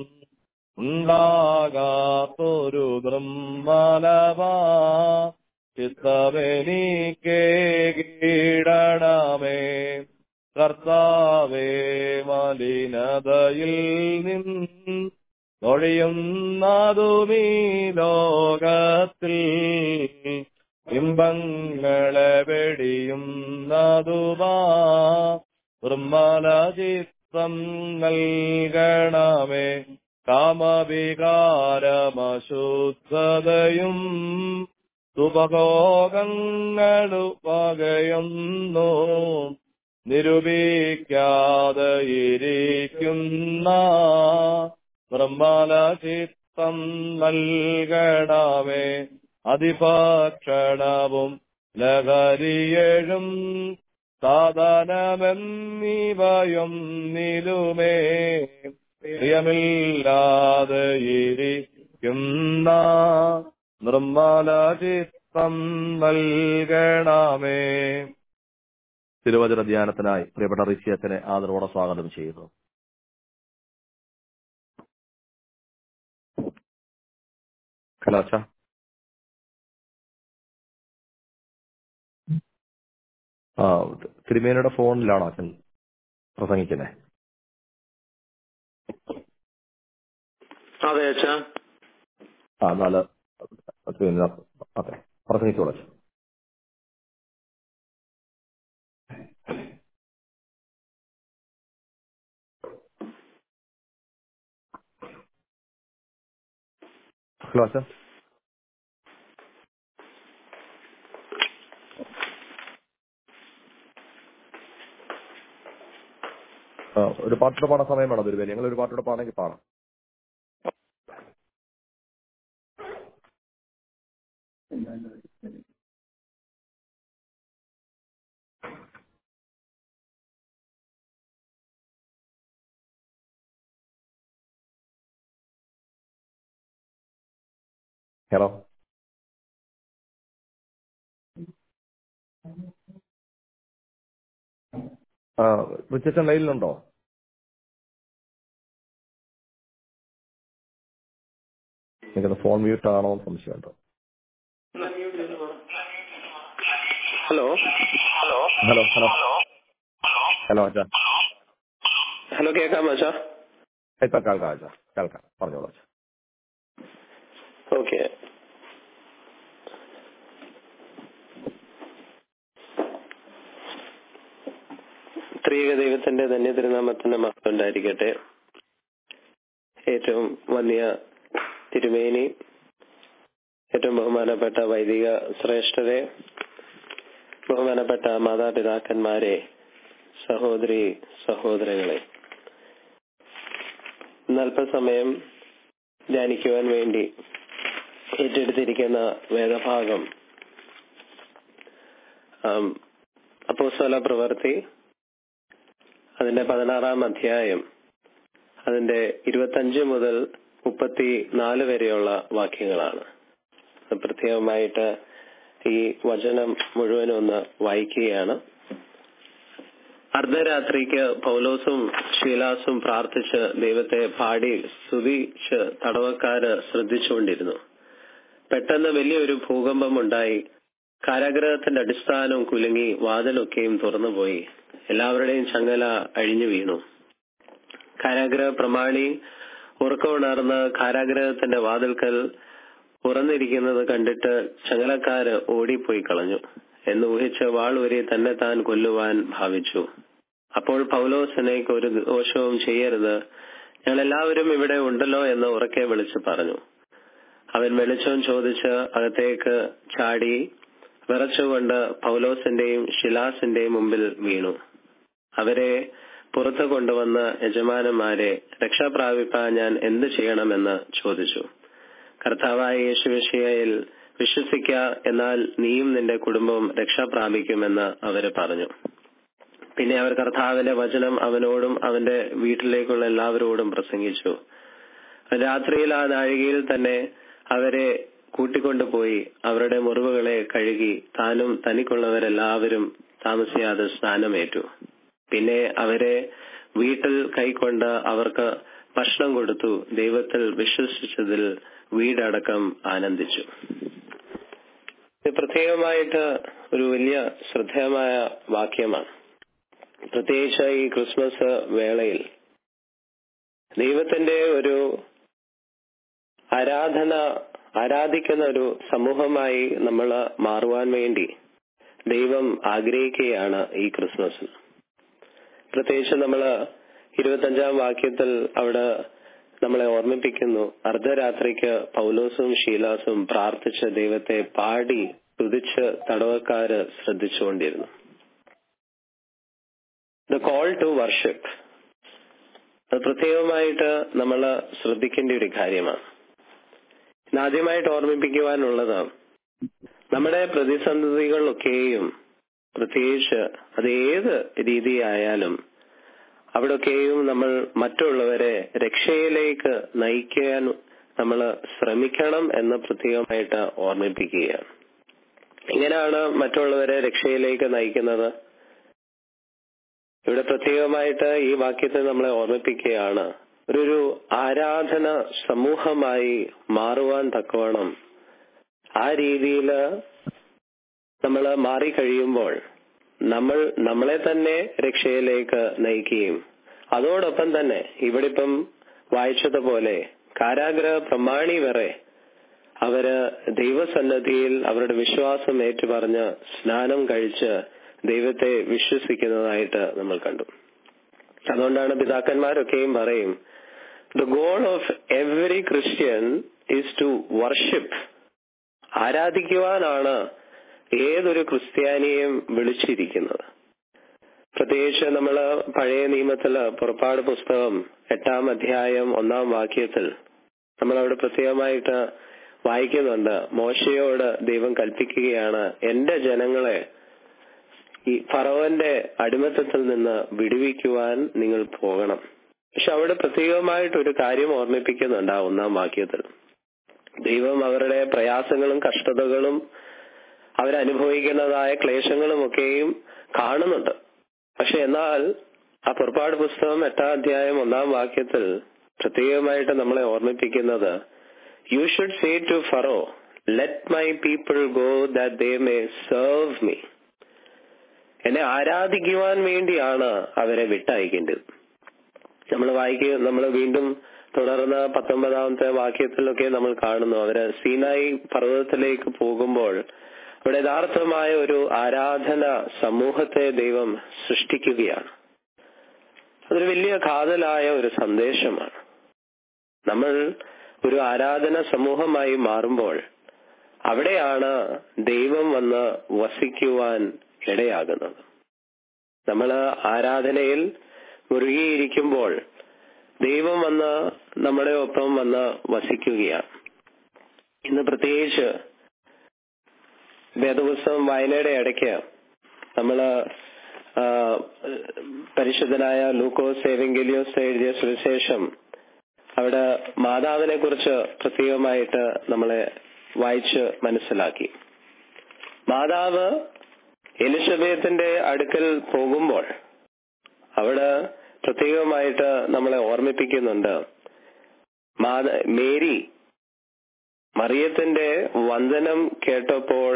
S2: ഉണ്ടാകാത്തൊരു ബ്രഹ്മലമാ ചിത്തമെനിക്ക് കീടണമേ കർത്താവേ മലിനതയിൽ നിന്ന് ഒഴിയുന്നതുമീ ലോകത്തിൽ ബിംബങ്ങളെ വെടിയുന്നതുമാ നിർമ്മലചിത്തം നൽകണമേ കാമവികാരമശുദ്ധതയും സുപഭോഗങ്ങളു പകയുന്നു നിരൂപിക്കാതെ ഇരിക്കുന്ന നിർമ്മല ചിത്തം നൽകണമേ അതിഭക്ഷണവും ലഹരിയഴും സാധനമെന്നിവയും നിലുമേ പ്രിയമില്ലാതെ ഇരിക്കുന്ന നിർമ്മല ചിത്തം നൽകണമേ തിരുവചന ധ്യാനത്തിനായി പ്രിയപ്പെട്ട ഋഷിയത്തിനെ ആദരവോടെ സ്വാഗതം ചെയ്യുന്നു കലാച്ച ആ തിരുമേനയുടെ ഫോണിലാണോ അച്ഛൻ പ്രസംഗിക്കുന്നത്
S3: അതെ അച്ഛാ
S2: ആ എന്നാല് പിന്നെ അതെ പ്രസംഗിച്ചോളൂ അച്ഛൻ ഹലോ അച്ഛൻ ആ, ഒരു പാട്ടോടെ പാടാൻ സമയം വേണം തിരുമേനി നിങ്ങൾ ഒരു പാട്ടോടെ പാടെങ്കിൽ പാടാം ഹലോ ആ റിച്ചച്ചൻ ലൈനിലുണ്ടോ എനിക്കത് ഫോൺ മ്യൂട്ട് ആണോ എന്ന് സംശയമുണ്ടോ
S5: hello hello
S2: hello hello hello അച്ഛാ
S5: ഹലോ കേൾക്കാമോ അച്ഛാ
S2: ഇപ്പൊ കേൾക്കാം അച്ഛാ കേൾക്കാം പറഞ്ഞോളൂ അച്ഛാ
S5: ഓക്കെ ത്രിയേക ദൈവത്തിന്റെ ധന്യ തിരുനാമത്തിന്റെ മഹത്വം ഉണ്ടായിരിക്കട്ടെ ഏറ്റവും വലിയ തിരുമേനി ഏറ്റവും ബഹുമാനപ്പെട്ട വൈദിക ശ്രേഷ്ഠരെ ബഹുമാനപ്പെട്ട മാതാപിതാക്കന്മാരെ സഹോദരി സഹോദരങ്ങളെ ഇന്ന് അല്പസമയം ധ്യാനിക്കുവാൻ വേണ്ടി ഏറ്റെടുത്തിരിക്കുന്ന വേദഭാഗം ആം, അപ്പോസ്തല പ്രവൃത്തി അതിന്റെ പതിനാറാം അധ്യായം അതിന്റെ ഇരുപത്തഞ്ച് മുതൽ മുപ്പത്തി നാല് വരെയുള്ള വാക്യങ്ങളാണ് അത് പ്രത്യേകമായിട്ട് ഈ വചനം മുഴുവനും ഒന്ന് വായിക്കുകയാണ് അർദ്ധരാത്രിക്ക് പൗലോസും ശീലാസും പ്രാർത്ഥിച്ച് ദൈവത്തെ പാടി സ്തുതിച്ച് തടവക്കാര് ശ്രദ്ധിച്ചുകൊണ്ടിരുന്നു പെട്ടെന്ന് വലിയൊരു ഭൂകമ്പം ഉണ്ടായി കാരാഗ്രഹത്തിന്റെ അടിസ്ഥാനവും കുലുങ്ങി വാതിലൊക്കെയും തുറന്നുപോയി എല്ലാവരുടെയും ചങ്ങല അഴിഞ്ഞു വീണു കാരാഗ്രഹ പ്രമാണി ഉറക്കമുണർന്ന് കാരാഗ്രഹത്തിന്റെ വാതിൽക്കൽ ഉറന്നിരിക്കുന്നത് കണ്ടിട്ട് ചങ്ങലക്കാര് ഓടിപ്പോയി കളഞ്ഞു എന്ന് ഊഹിച്ച് വാളൂരി തന്നെ താൻ കൊല്ലുവാൻ ഭാവിച്ചു അപ്പോൾ പൗലോസിനേക്ക് ഒരു ദോഷവും ചെയ്യരുത് ഞങ്ങൾ എല്ലാവരും ഇവിടെ ഉണ്ടല്ലോ എന്ന് ഉറക്കെ വിളിച്ചു പറഞ്ഞു അവൻ വെളിച്ചം ചോദിച്ച് അകത്തേക്ക് ചാടി വിറച്ചുകൊണ്ട് പൗലോസിന്റെയും ഷിലാസിന്റെയും മുമ്പിൽ വീണു അവരെ പുറത്തു കൊണ്ടുവന്ന് യജമാനന്മാരെ രക്ഷാപ്രാപിപ്പാൻ ഞാൻ എന്ത് ചെയ്യണമെന്ന് ചോദിച്ചു കർത്താവായ യേശുവിഷയയിൽ വിശ്വസിക്ക എന്നാൽ നീയും നിന്റെ കുടുംബവും രക്ഷാപ്രാപിക്കുമെന്ന് അവര് പറഞ്ഞു പിന്നെ അവർ കർത്താവിന്റെ വചനം അവനോടും അവന്റെ വീട്ടിലേക്കുള്ള എല്ലാവരോടും പ്രസംഗിച്ചു രാത്രിയിൽ ആ നാഴികയിൽ തന്നെ അവരെ കൂട്ടിക്കൊണ്ടുപോയി അവരുടെ മുറിവുകളെ കഴുകി താനും തനിക്കുള്ളവരെല്ലാവരും താമസിയാതെ സ്നാനമേറ്റു പിന്നെ അവരെ വീട്ടിൽ കൈക്കൊണ്ട് അവർക്ക് ഭക്ഷണം കൊടുത്തു ദൈവത്തിൽ വിശ്വസിച്ചതിൽ വീടടക്കം ആനന്ദിച്ചു ഇത് പ്രത്യേകമായിട്ട് ഒരു വലിയ ശ്രദ്ധേയമായ വാക്യമാണ് പ്രത്യേകിച്ച് ഈ ക്രിസ്മസ് വേളയിൽ ദൈവത്തിന്റെ ഒരു ആരാധന ആരാധിക്കുന്ന ഒരു സമൂഹമായി നമ്മൾ മാറുവാൻ വേണ്ടി ദൈവം ആഗ്രഹിക്കുകയാണ് ഈ ക്രിസ്മസിന് പ്രത്യേകിച്ച് നമ്മൾ ഇരുപത്തഞ്ചാം വാക്യത്തിൽ അവിടെ നമ്മളെ ഓർമ്മിപ്പിക്കുന്നു അർദ്ധരാത്രിക്ക് പൗലോസും ഷീലാസും പ്രാർത്ഥിച്ച് ദൈവത്തെ പാടി തുതിച്ച് തടവക്കാര് ശ്രദ്ധിച്ചുകൊണ്ടിരുന്നു ദ കോൾ ടു വർഷിപ്പ് അത് പ്രത്യേകമായിട്ട് നമ്മൾ ശ്രദ്ധിക്കേണ്ട ഒരു കാര്യമാണ് ഇന്ന് ആദ്യമായിട്ട് ഓർമ്മിപ്പിക്കുവാനുള്ളത് നമ്മുടെ പ്രതിസന്ധികളൊക്കെയും പ്രത്യേകിച്ച് അത് ഏത് രീതിയായാലും അവിടൊക്കെയും നമ്മൾ മറ്റുള്ളവരെ രക്ഷയിലേക്ക് നയിക്കാൻ നമ്മൾ ശ്രമിക്കണം എന്ന് പ്രത്യേകമായിട്ട് ഓർമ്മിപ്പിക്കുകയാണ് എങ്ങനെയാണ് മറ്റുള്ളവരെ രക്ഷയിലേക്ക് നയിക്കുന്നത് ഇവിടെ പ്രത്യേകമായിട്ട് ഈ വാക്യത്തെ നമ്മളെ ഓർമ്മിപ്പിക്കുകയാണ് ഒരു ആരാധന സമൂഹമായി മാറുവാൻ തക്കവണ്ണം ആ രീതിയിൽ നമ്മൾ മാറിക്കഴിയുമ്പോൾ നമ്മൾ നമ്മളെ തന്നെ രക്ഷയിലേക്ക് നയിക്കുകയും അതോടൊപ്പം തന്നെ ഇവിടെ ഇപ്പം വായിച്ചതുപോലെ കാരാഗ്രഹ പ്രമാണി വരെ അവര് ദൈവസന്നദ്ധിയിൽ അവരുടെ വിശ്വാസം ഏറ്റുപറഞ്ഞ് സ്നാനം കഴിച്ച് ദൈവത്തെ വിശ്വസിക്കുന്നതായിട്ട് നമ്മൾ കണ്ടു അതുകൊണ്ടാണ് പിതാക്കന്മാരൊക്കെയും പറയും the goal of every Christian is to worship ആരാധിക്കുവാനാണ് ഏതൊരു ക്രിസ്ത്യാനിയെയും വിളിച്ചിരിക്കുന്നത് പ്രത്യേകിച്ച് നമ്മൾ പഴയ നിയമത്തില് പുറപ്പാട് പുസ്തകം എട്ടാം അധ്യായം ഒന്നാം വാക്യത്തിൽ നമ്മൾ അവിടെ പ്രത്യേകമായിട്ട് വായിക്കുന്നുണ്ട് മോശയോട് ദൈവം കൽപ്പിക്കുകയാണ് എന്റെ ജനങ്ങളെ ഈ ഫറവന്റെ അടിമത്തത്തിൽ നിന്ന് വിടുവിക്കുവാൻ നിങ്ങൾ പോകണം പക്ഷെ അവിടെ പ്രത്യേകമായിട്ട് ഒരു കാര്യം ഓർമ്മിപ്പിക്കുന്നുണ്ട് ആ ഒന്നാം വാക്യത്തിൽ ദൈവം അവരുടെ പ്രയാസങ്ങളും കഷ്ടതകളും അവരനുഭവിക്കുന്നതായ ക്ലേശങ്ങളും ഒക്കെയും കാണുന്നുണ്ട് പക്ഷെ എന്നാൽ ആ പുറപ്പാട് പുസ്തകം എട്ടാം അധ്യായം ഒന്നാം വാക്യത്തിൽ പ്രത്യേകമായിട്ട് നമ്മളെ ഓർമ്മിപ്പിക്കുന്നത് you should say to Pharaoh let my people go that they may serve me എന്നെ ആരാധിക്കുവാൻ വേണ്ടിയാണ് അവരെ വിട്ടയക്കേണ്ടത് നമ്മൾ വായിക്കുക നമ്മൾ വീണ്ടും തുടർന്ന് പത്തൊമ്പതാമത്തെ വാക്യത്തിലൊക്കെ നമ്മൾ കാണുന്നു അവര് സീനായി പർവ്വതത്തിലേക്ക് പോകുമ്പോൾ അവിടെ യഥാർത്ഥമായ ഒരു ആരാധന സമൂഹത്തെ ദൈവം സൃഷ്ടിക്കുകയാണ് അതൊരു വലിയ കാതലായ ഒരു സന്ദേശമാണ് നമ്മൾ ഒരു ആരാധന സമൂഹമായി മാറുമ്പോൾ അവിടെയാണ് ദൈവം വന്ന് വസിക്കുവാൻ ഇടയാകുന്നത് നമ്മൾ ആരാധനയിൽ മുറുകിയിരിക്കുമ്പോൾ ദൈവം വന്ന് നമ്മുടെ ഒപ്പം വന്ന് വസിക്കുകയാണ് ഇന്ന് പ്രത്യേകിച്ച് വേദപുസ്തകം വായനയുടെ ഇടയ്ക്ക് നമ്മള് പരിശുദ്ധനായ ലൂക്കോസ് ഏവെങ്കിലിയോസ് എഴുതിയ സുവിശേഷം അവിടെ മാതാവിനെ കുറിച്ച് പ്രത്യേകമായിട്ട് നമ്മളെ വായിച്ച് മനസ്സിലാക്കി മാതാവ് എലിസബത്തിന്റെ അടുക്കൽ പോകുമ്പോൾ അവിടെ പ്രത്യേകമായിട്ട് നമ്മളെ ഓർമ്മിപ്പിക്കുന്നുണ്ട് മാത മേരി മറിയത്തിന്റെ വന്ദനം കേട്ടപ്പോൾ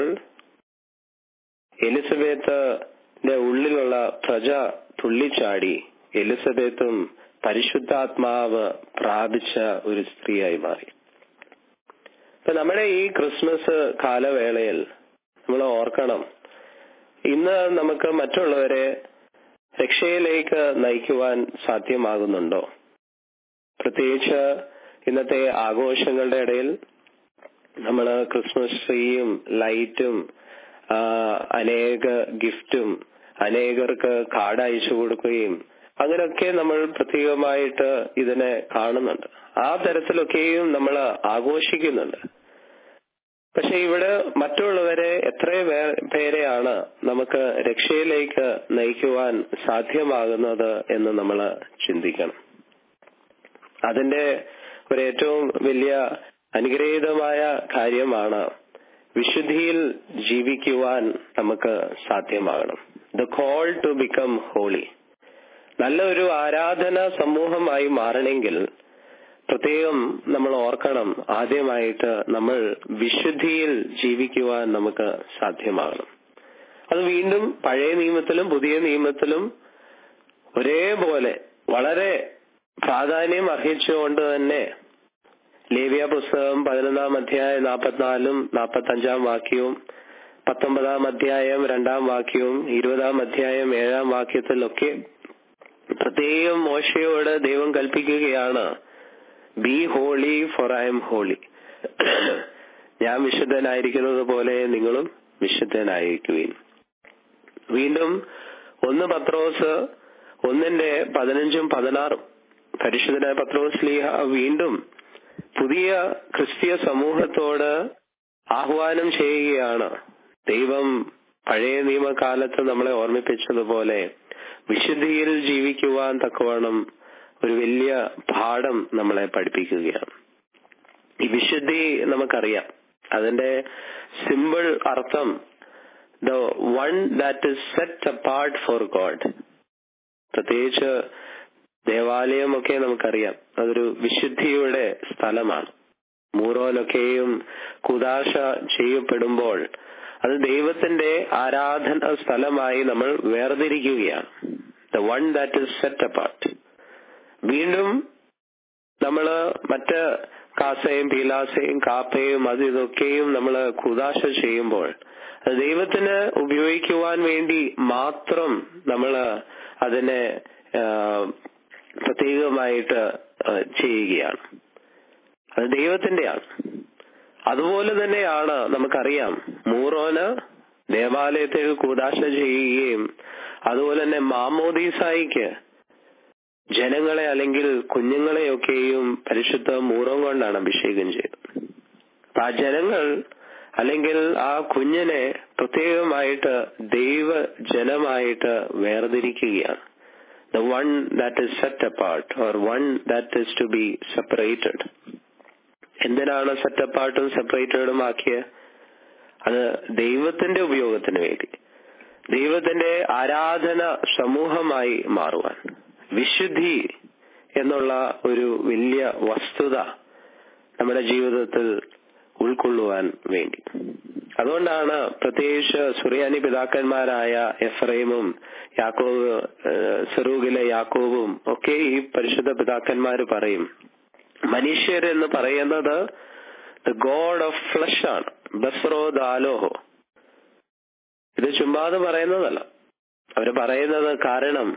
S5: എലിസബത്തിന്റെ ഉള്ളിലുള്ള പ്രജ തുള്ളിച്ചാടി എലിസബത്തും പരിശുദ്ധാത്മാവ് പ്രാപിച്ച ഒരു സ്ത്രീയായി മാറി ഇപ്പൊ നമ്മുടെ ഈ ക്രിസ്മസ് കാലവേളയിൽ നമ്മൾ ഓർക്കണം ഇന്ന് നമുക്ക് മറ്റുള്ളവരെ രക്ഷയിലേക്ക് നയിക്കുവാൻ സാധ്യമാകുന്നുണ്ടോ പ്രത്യേകിച്ച് ഇന്നത്തെ ആഘോഷങ്ങളുടെ ഇടയിൽ നമ്മൾ ക്രിസ്മസ് ട്രീയും ലൈറ്റും അനേക ഗിഫ്റ്റും അനേകർക്ക് കാർഡ് അയച്ചു കൊടുക്കുകയും അങ്ങനെയൊക്കെ നമ്മൾ പ്രത്യേകമായിട്ട് ഇതിനെ കാണുന്നുണ്ട് ആ തരത്തിലൊക്കെയും നമ്മൾ ആഘോഷിക്കുന്നുണ്ട് പക്ഷെ ഇവിടെ മറ്റുള്ളവരെ എത്ര പേരെയാണ് നമുക്ക് രക്ഷയിലേക്ക് നയിക്കുവാൻ സാധ്യമാകുന്നത് എന്ന് നമ്മൾ ചിന്തിക്കണം അതിന്റെ ഒരു ഏറ്റവും വലിയ അനുഗ്രഹീതമായ കാര്യമാണ് വിശുദ്ധിയിൽ ജീവിക്കുവാൻ നമുക്ക് സാധ്യമാകണം the call to become holy നല്ല ഒരു ആരാധന സമൂഹമായി മാറണമെങ്കിൽ പ്രത്യേകം നമ്മൾ ഓർക്കണം ആദ്യമായിട്ട് നമ്മൾ വിശുദ്ധിയിൽ ജീവിക്കുവാൻ നമുക്ക് സാധ്യമാകണം അത് വീണ്ടും പഴയ നിയമത്തിലും പുതിയ നിയമത്തിലും ഒരേപോലെ വളരെ പ്രാധാന്യം അർഹിച്ചുകൊണ്ട് തന്നെ ലേവിയ പുസ്തകം പതിനൊന്നാം അധ്യായം നാൽപ്പത്തിനാലും നാൽപ്പത്തി അഞ്ചാം വാക്യവും പത്തൊമ്പതാം അധ്യായം രണ്ടാം വാക്യവും ഇരുപതാം അധ്യായം ഏഴാം വാക്യത്തിലൊക്കെ പ്രത്യേകം മോശയോട് ദൈവം കൽപ്പിക്കുകയാണ് be holy for I am holy ഞാൻ വിശുദ്ധനായിരിക്കുന്നത് പോലെ നിങ്ങളും വിശുദ്ധനായിരിക്കുവിൻ വീണ്ടും ഒന്ന് പത്രോസ് ഒന്നിന്റെ പതിനഞ്ചും പതിനാറും പരിശുദ്ധനായ പത്രോസ്ലീഹ വീണ്ടും പുതിയ ക്രിസ്തീയ സമൂഹത്തോട് ആഹ്വാനം ചെയ്യുകയാണ് ദൈവം പഴയ നിയമകാലത്ത് നമ്മളെ ഓർമ്മിപ്പിച്ചതുപോലെ വിശുദ്ധിയിൽ ജീവിക്കുവാൻ തക്കവണ്ണം ഒരു വലിയ പാഠം നമ്മളെ പഠിപ്പിക്കുകയാണ് ഈ വിശുദ്ധി നമുക്കറിയാം അതിന്റെ സിമ്പിൾ അർത്ഥം the one that is set apart for God പ്രത്യേകിച്ച് ദേവാലയമൊക്കെ നമുക്കറിയാം അതൊരു വിശുദ്ധിയുടെ സ്ഥലമാണ് മൂറോലൊക്കെയും കുദാശ ചെയ്യപ്പെടുമ്പോൾ അത് ദൈവത്തിന്റെ ആരാധന സ്ഥലമായി നമ്മൾ വേർതിരിക്കുകയാണ് the one that is set apart വീണ്ടും നമ്മള് മറ്റ് കാസയും പീലാസയും കാപ്പയും അത് ഇതൊക്കെയും നമ്മൾ കുദാശ ചെയ്യുമ്പോൾ അത് ദൈവത്തിന് ഉപയോഗിക്കുവാൻ വേണ്ടി മാത്രം നമ്മൾ അതിനെ പ്രത്യേകമായിട്ട് ചെയ്യുകയാണ് അത് ദൈവത്തിന്റെയാണ് അതുപോലെ തന്നെയാണ് നമുക്കറിയാം മൂറോന് ദേവാലയത്തിൽ കൂതാശ ചെയ്യുകയും അതുപോലെ തന്നെ മാമോദീസായിക്ക് ജനങ്ങളെ അല്ലെങ്കിൽ കുഞ്ഞുങ്ങളെയൊക്കെയും പരിശുദ്ധ മൂറം കൊണ്ടാണ് അഭിഷേകം ചെയ്തത് അപ്പൊ ആ ജനങ്ങൾ അല്ലെങ്കിൽ ആ കുഞ്ഞിനെ പ്രത്യേകമായിട്ട് ദൈവ ജനമായിട്ട് വേർതിരിക്കുകയാണ് the one that is set apart or one that is to be separated എന്തിനാണ് സെറ്റ് അപ്പാർട്ടും സെപ്പറേറ്റഡും ആക്കിയത് അത് ദൈവത്തിന്റെ ഉപയോഗത്തിന് വേണ്ടി ദൈവത്തിന്റെ ആരാധന സമൂഹമായി മാറുവാൻ വിശുദ്ധി എന്നുള്ള ഒരു വലിയ വസ്തുത നമ്മുടെ ജീവിതത്തിൽ ഉൾക്കൊള്ളുവാൻ വേണ്ടി അതുകൊണ്ടാണ് പ്രത്യേകിച്ച് സുറിയാനി പിതാക്കന്മാരായ എഫ്രൈമും യാക്കോബ് സെറൂഗിലെ യാക്കോബും ഒക്കെ ഈ പരിശുദ്ധ പിതാക്കന്മാർ പറയും മനുഷ്യർ എന്ന് പറയുന്നത് ദ ഗോഡ് ഓഫ് ഫ്ലഷ് ആണ് ബസ്രോ ദാലോഹോ ഇത് ചുമ്മാതെ പറയുന്നതല്ല അവര് പറയുന്നത് കാരണം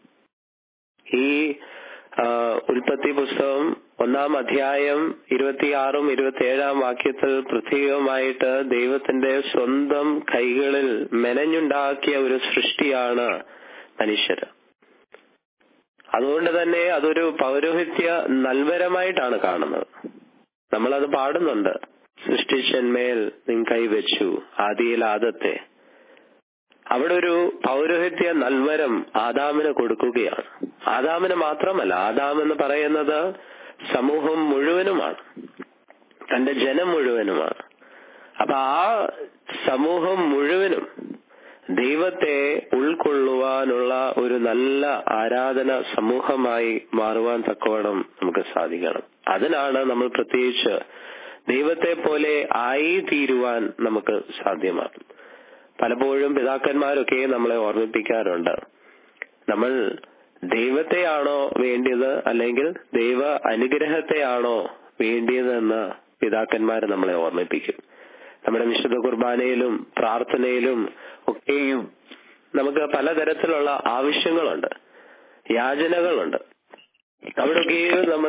S5: ഈ ഉൽപ്പത്തി പുസ്തകം ഒന്നാം അധ്യായം ഇരുപത്തിയാറും ഇരുപത്തിയേഴാം വാക്യത്തിൽ പ്രത്യേകമായിട്ട് ദൈവത്തിന്റെ സ്വന്തം കൈകളിൽ മെനഞ്ഞുണ്ടാക്കിയ ഒരു സൃഷ്ടിയാണ് മനുഷ്യര് അതുകൊണ്ട് തന്നെ അതൊരു പൗരോഹിത്യ നൽവരമായിട്ടാണ് കാണുന്നത് നമ്മളത് പാടുന്നുണ്ട് സൃഷ്ടിച്ചന്മേൽ നിൻ കൈവച്ചു ആദിയിൽ ആദത്തെ അവിടെ ഒരു പൗരോഹിത്യ നൽവരം ആദാമിന് കൊടുക്കുകയാണ് ആദാമിന് മാത്രമല്ല ആദാം എന്ന് പറയുന്നത് സമൂഹം മുഴുവനുമാണ് തന്റെ ജനം മുഴുവനുമാണ് അപ്പൊ ആ സമൂഹം മുഴുവനും ദൈവത്തെ ഉൾക്കൊള്ളുവാനുള്ള ഒരു നല്ല ആരാധന സമൂഹമായി മാറുവാൻ തക്കവണ്ണം നമുക്ക് സാധിക്കണം അതിനാണ് നമ്മൾ പ്രത്യേകിച്ച് ദൈവത്തെ പോലെ ആയി തീരുവാൻ നമുക്ക് സാധ്യമാണ് പലപ്പോഴും പിതാക്കന്മാരൊക്കെ നമ്മളെ ഓർമ്മിപ്പിക്കാറുണ്ട് നമ്മൾ ദൈവത്തെയാണോ വേണ്ടിയത് അല്ലെങ്കിൽ ദൈവ അനുഗ്രഹത്തെയാണോ വേണ്ടിയതെന്ന് പിതാക്കന്മാർ നമ്മളെ ഓർമ്മിപ്പിക്കും നമ്മുടെ വിശുദ്ധ കുർബാനയിലും പ്രാർത്ഥനയിലും ഒക്കെയും നമുക്ക് പലതരത്തിലുള്ള ആവശ്യങ്ങളുണ്ട് യാചനകളുണ്ട് അവിടെയൊക്കെയും നമ്മൾ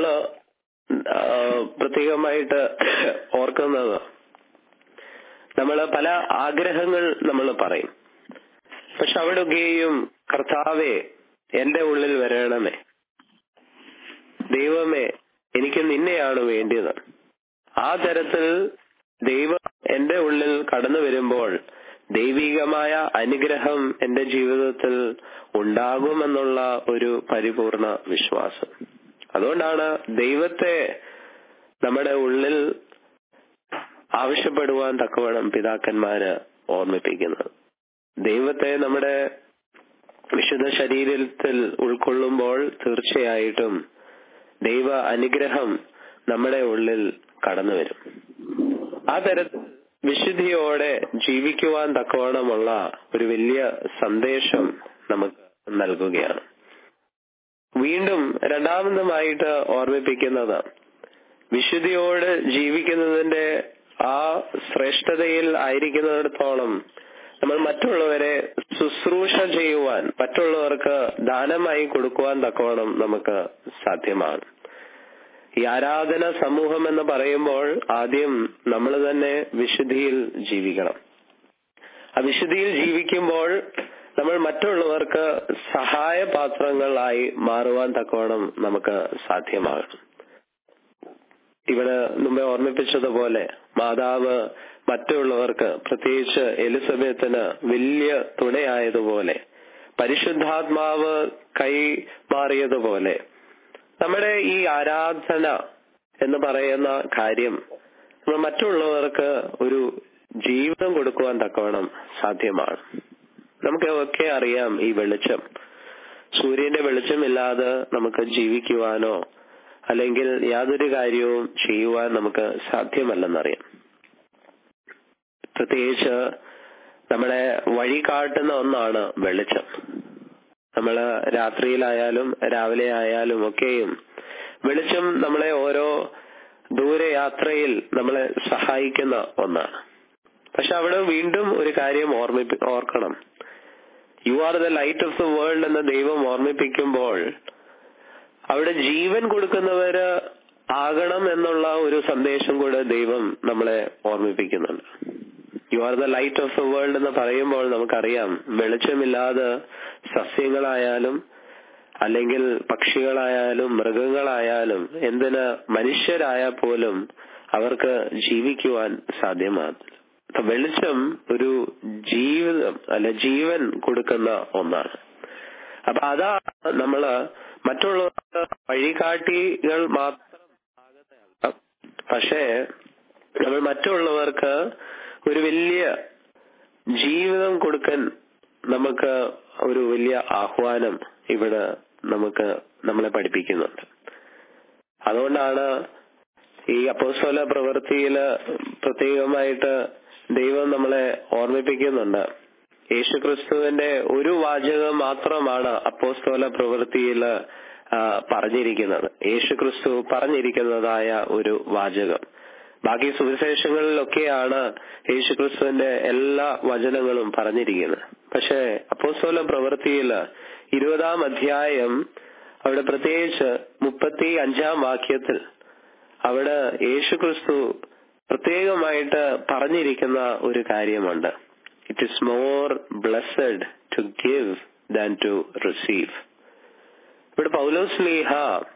S5: പ്രത്യേകമായിട്ട് ഓർക്കുന്നത് നമ്മൾ പല ആഗ്രഹങ്ങൾ നമ്മൾ പറയും പക്ഷെ അവിടെയൊക്കെയും കർത്താവെ എന്റെ ഉള്ളിൽ വരണമേ ദൈവമേ എനിക്ക് നിന്നെയാണ് വേണ്ടിയത് ആ തരത്തിൽ ദൈവം എന്റെ ഉള്ളിൽ കടന്നു വരുമ്പോൾ ദൈവികമായ അനുഗ്രഹം എന്റെ ജീവിതത്തിൽ ഉണ്ടാകുമെന്നുള്ള ഒരു പരിപൂർണ വിശ്വാസം അതുകൊണ്ടാണ് ദൈവത്തെ നമ്മുടെ ഉള്ളിൽ ആവശ്യപ്പെടുവാൻ തക്കവണ്ണം പിതാക്കന്മാര് ഓർമ്മിപ്പിക്കുന്നത് ദൈവത്തെ നമ്മുടെ വിശുദ്ധ ശരീരത്തിൽ ഉൾക്കൊള്ളുമ്പോൾ തീർച്ചയായിട്ടും ദൈവ അനുഗ്രഹം നമ്മുടെ ഉള്ളിൽ കടന്നു വരും ആ തരത്തിൽ വിശുദ്ധിയോടെ ജീവിക്കുവാൻ തക്കവണ്ണമുള്ള ഒരു വലിയ സന്ദേശം നമുക്ക് നൽകുകയാണ് വീണ്ടും രണ്ടാമതുമായിട്ട് ഓർമ്മിപ്പിക്കുന്നത് വിശുദ്ധിയോട് ജീവിക്കുന്നതിന്റെ ആ ശ്രേഷ്ഠതയിൽ ആയിരിക്കുന്നിടത്തോളം നമ്മൾ മറ്റുള്ളവരെ ശുശ്രൂഷ ചെയ്യുവാൻ മറ്റുള്ളവർക്ക് ദാനമായി കൊടുക്കുവാൻ തക്കവണ്ണം നമുക്ക് സാധ്യമാണ് ഈ ആരാധന സമൂഹം എന്ന് പറയുമ്പോൾ ആദ്യം നമ്മൾ തന്നെ വിശുദ്ധിയിൽ ജീവിക്കണം ആ വിശുദ്ധിയിൽ ജീവിക്കുമ്പോൾ നമ്മൾ മറ്റുള്ളവർക്ക് സഹായപാത്രങ്ങളായി മാറുവാൻ തക്കവണ്ണം നമുക്ക് സാധ്യമാകണം ഇവിടെ മുമ്പേ ഓർമ്മിപ്പിച്ചതുപോലെ മാതാവ് മറ്റുള്ളവർക്ക് പ്രത്യേകിച്ച് എലിസബത്തിന് വലിയ തുണയായതുപോലെ പരിശുദ്ധാത്മാവ് കൈമാറിയതുപോലെ നമ്മുടെ ഈ ആരാധന എന്ന് പറയുന്ന കാര്യം നമ്മൾ മറ്റുള്ളവർക്ക് ഒരു ജീവിതം കൊടുക്കുവാൻ തക്കവണ്ണം സാധ്യമാണ് നമുക്ക് ഒക്കെ അറിയാം ഈ വെളിച്ചം സൂര്യന്റെ വെളിച്ചമില്ലാതെ നമുക്ക് ജീവിക്കുവാനോ അല്ലെങ്കിൽ യാതൊരു കാര്യവും ചെയ്യുവാൻ നമുക്ക് സാധ്യമല്ലെന്നറിയാം പ്രത്യേകിച്ച് നമ്മളെ വഴി കാട്ടുന്ന ഒന്നാണ് വെളിച്ചം നമ്മൾ രാത്രിയിലായാലും രാവിലെ ആയാലും ഒക്കെയും വെളിച്ചം നമ്മളെ ഓരോ ദൂരയാത്രയിൽ നമ്മളെ സഹായിക്കുന്ന ഒന്നാണ് പക്ഷെ അവിടെ വീണ്ടും ഒരു കാര്യം ഓർമ്മിപ്പി ഓർക്കണം you are the light of the world എന്ന ദൈവം ഓർമ്മിപ്പിക്കുമ്പോൾ അവിടെ ജീവൻ കൊടുക്കുന്നവര് ആകണം എന്നുള്ള ഒരു സന്ദേശം കൂടെ ദൈവം നമ്മളെ ഓർമ്മിപ്പിക്കുന്നുണ്ട് you are the light of the world എന്ന് പറയുമ്പോൾ നമുക്കറിയാം വെളിച്ചമില്ലാതെ സസ്യങ്ങളായാലും അല്ലെങ്കിൽ പക്ഷികളായാലും മൃഗങ്ങളായാലും എന്തിന് മനുഷ്യരായാൽ പോലും അവർക്ക് ജീവിക്കുവാൻ സാധ്യമാണ് വെളിച്ചം ഒരു ജീവിതം അല്ല ജീവൻ കൊടുക്കുന്ന ഒന്നാണ് അപ്പൊ അതാണ് നമ്മള് മറ്റുള്ളവർക്ക് വഴികാട്ടികൾ മാത്രം പക്ഷേ നമ്മൾ മറ്റുള്ളവർക്ക് ഒരു വലിയ ജീവിതം കൊടുക്കാൻ നമുക്ക് ഒരു വലിയ ആഹ്വാനം ഇവിടെ നമുക്ക് നമ്മളെ പഠിപ്പിക്കുന്നുണ്ട് അതുകൊണ്ടാണ് ഈ അപ്പോസ്തല പ്രവൃത്തിയില് പ്രത്യേകമായിട്ട് ദൈവം നമ്മളെ ഓർമ്മിപ്പിക്കുന്നുണ്ട് യേശുക്രിസ്തുവിന്റെ ഒരു വാചകം മാത്രമാണ് അപ്പോസ്തോല പ്രവൃത്തിയിൽ പറഞ്ഞിരിക്കുന്നത് യേശുക്രിസ്തു പറഞ്ഞിരിക്കുന്നതായ ഒരു വാചകം ബാക്കി സുവിശേഷങ്ങളിലൊക്കെയാണ് യേശുക്രിസ്തുവിന്റെ എല്ലാ വചനങ്ങളും പറഞ്ഞിരിക്കുന്നത് പക്ഷെ അപ്പോസ്തോല പ്രവൃത്തിയിൽ ഇരുപതാം അധ്യായം അവിടെ പ്രത്യേകിച്ച് മുപ്പത്തി അഞ്ചാം വാക്യത്തിൽ അവിടെ യേശുക്രിസ്തു പ്രത്യേകമായിട്ട് പറഞ്ഞിരിക്കുന്ന ഒരു കാര്യമുണ്ട് it is more blessed to give than to receive ഇവിടെ പൗലോസ് ലീഹ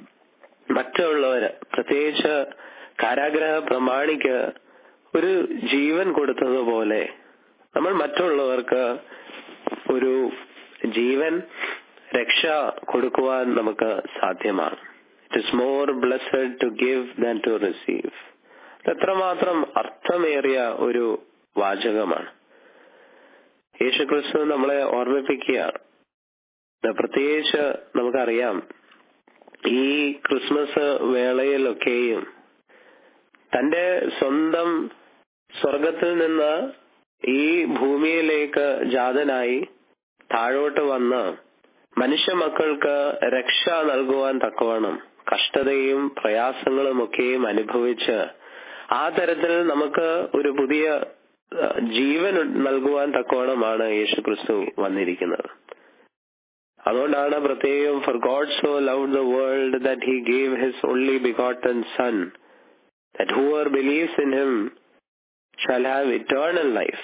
S5: മറ്റുള്ളവര് പ്രത്യേകിച്ച് കാരാഗ്രഹ പ്രമാണിക്ക് ഒരു ജീവൻ കൊടുത്തതുപോലെ നമ്മൾ മറ്റുള്ളവർക്ക് ഒരു ജീവൻ രക്ഷ കൊടുക്കുവാൻ നമുക്ക് സാധ്യമാണ് it is more blessed to give than to receive എത്രമാത്രം അർത്ഥമേറിയ ഒരു വാചകമാണ് യേശുക്രിസ്തു നമ്മളെ ഓർമ്മിപ്പിക്കുകയാണ് പ്രത്യേകിച്ച് നമുക്കറിയാം ഈ ക്രിസ്മസ് വേളയിലൊക്കെയും തന്റെ സ്വന്തം സ്വർഗത്തിൽ നിന്ന് ഈ ഭൂമിയിലേക്ക് ജാതനായി താഴോട്ട് വന്ന് മനുഷ്യ മക്കൾക്ക് രക്ഷ നൽകുവാൻ തക്കവണ്ണം കഷ്ടതയും പ്രയാസങ്ങളും ഒക്കെയും അനുഭവിച്ച് ആ തരത്തിൽ നമുക്ക് ഒരു പുതിയ ജീവൻ നൽകുവാൻ തക്കവണ്ണമാണ് യേശുക്രിസ്തു വന്നിരിക്കുന്നത് അതുകൊണ്ടാണ് പ്രത്യേകം for God so love the world that he gave his only begotten son that whoever believes in him shall have eternal life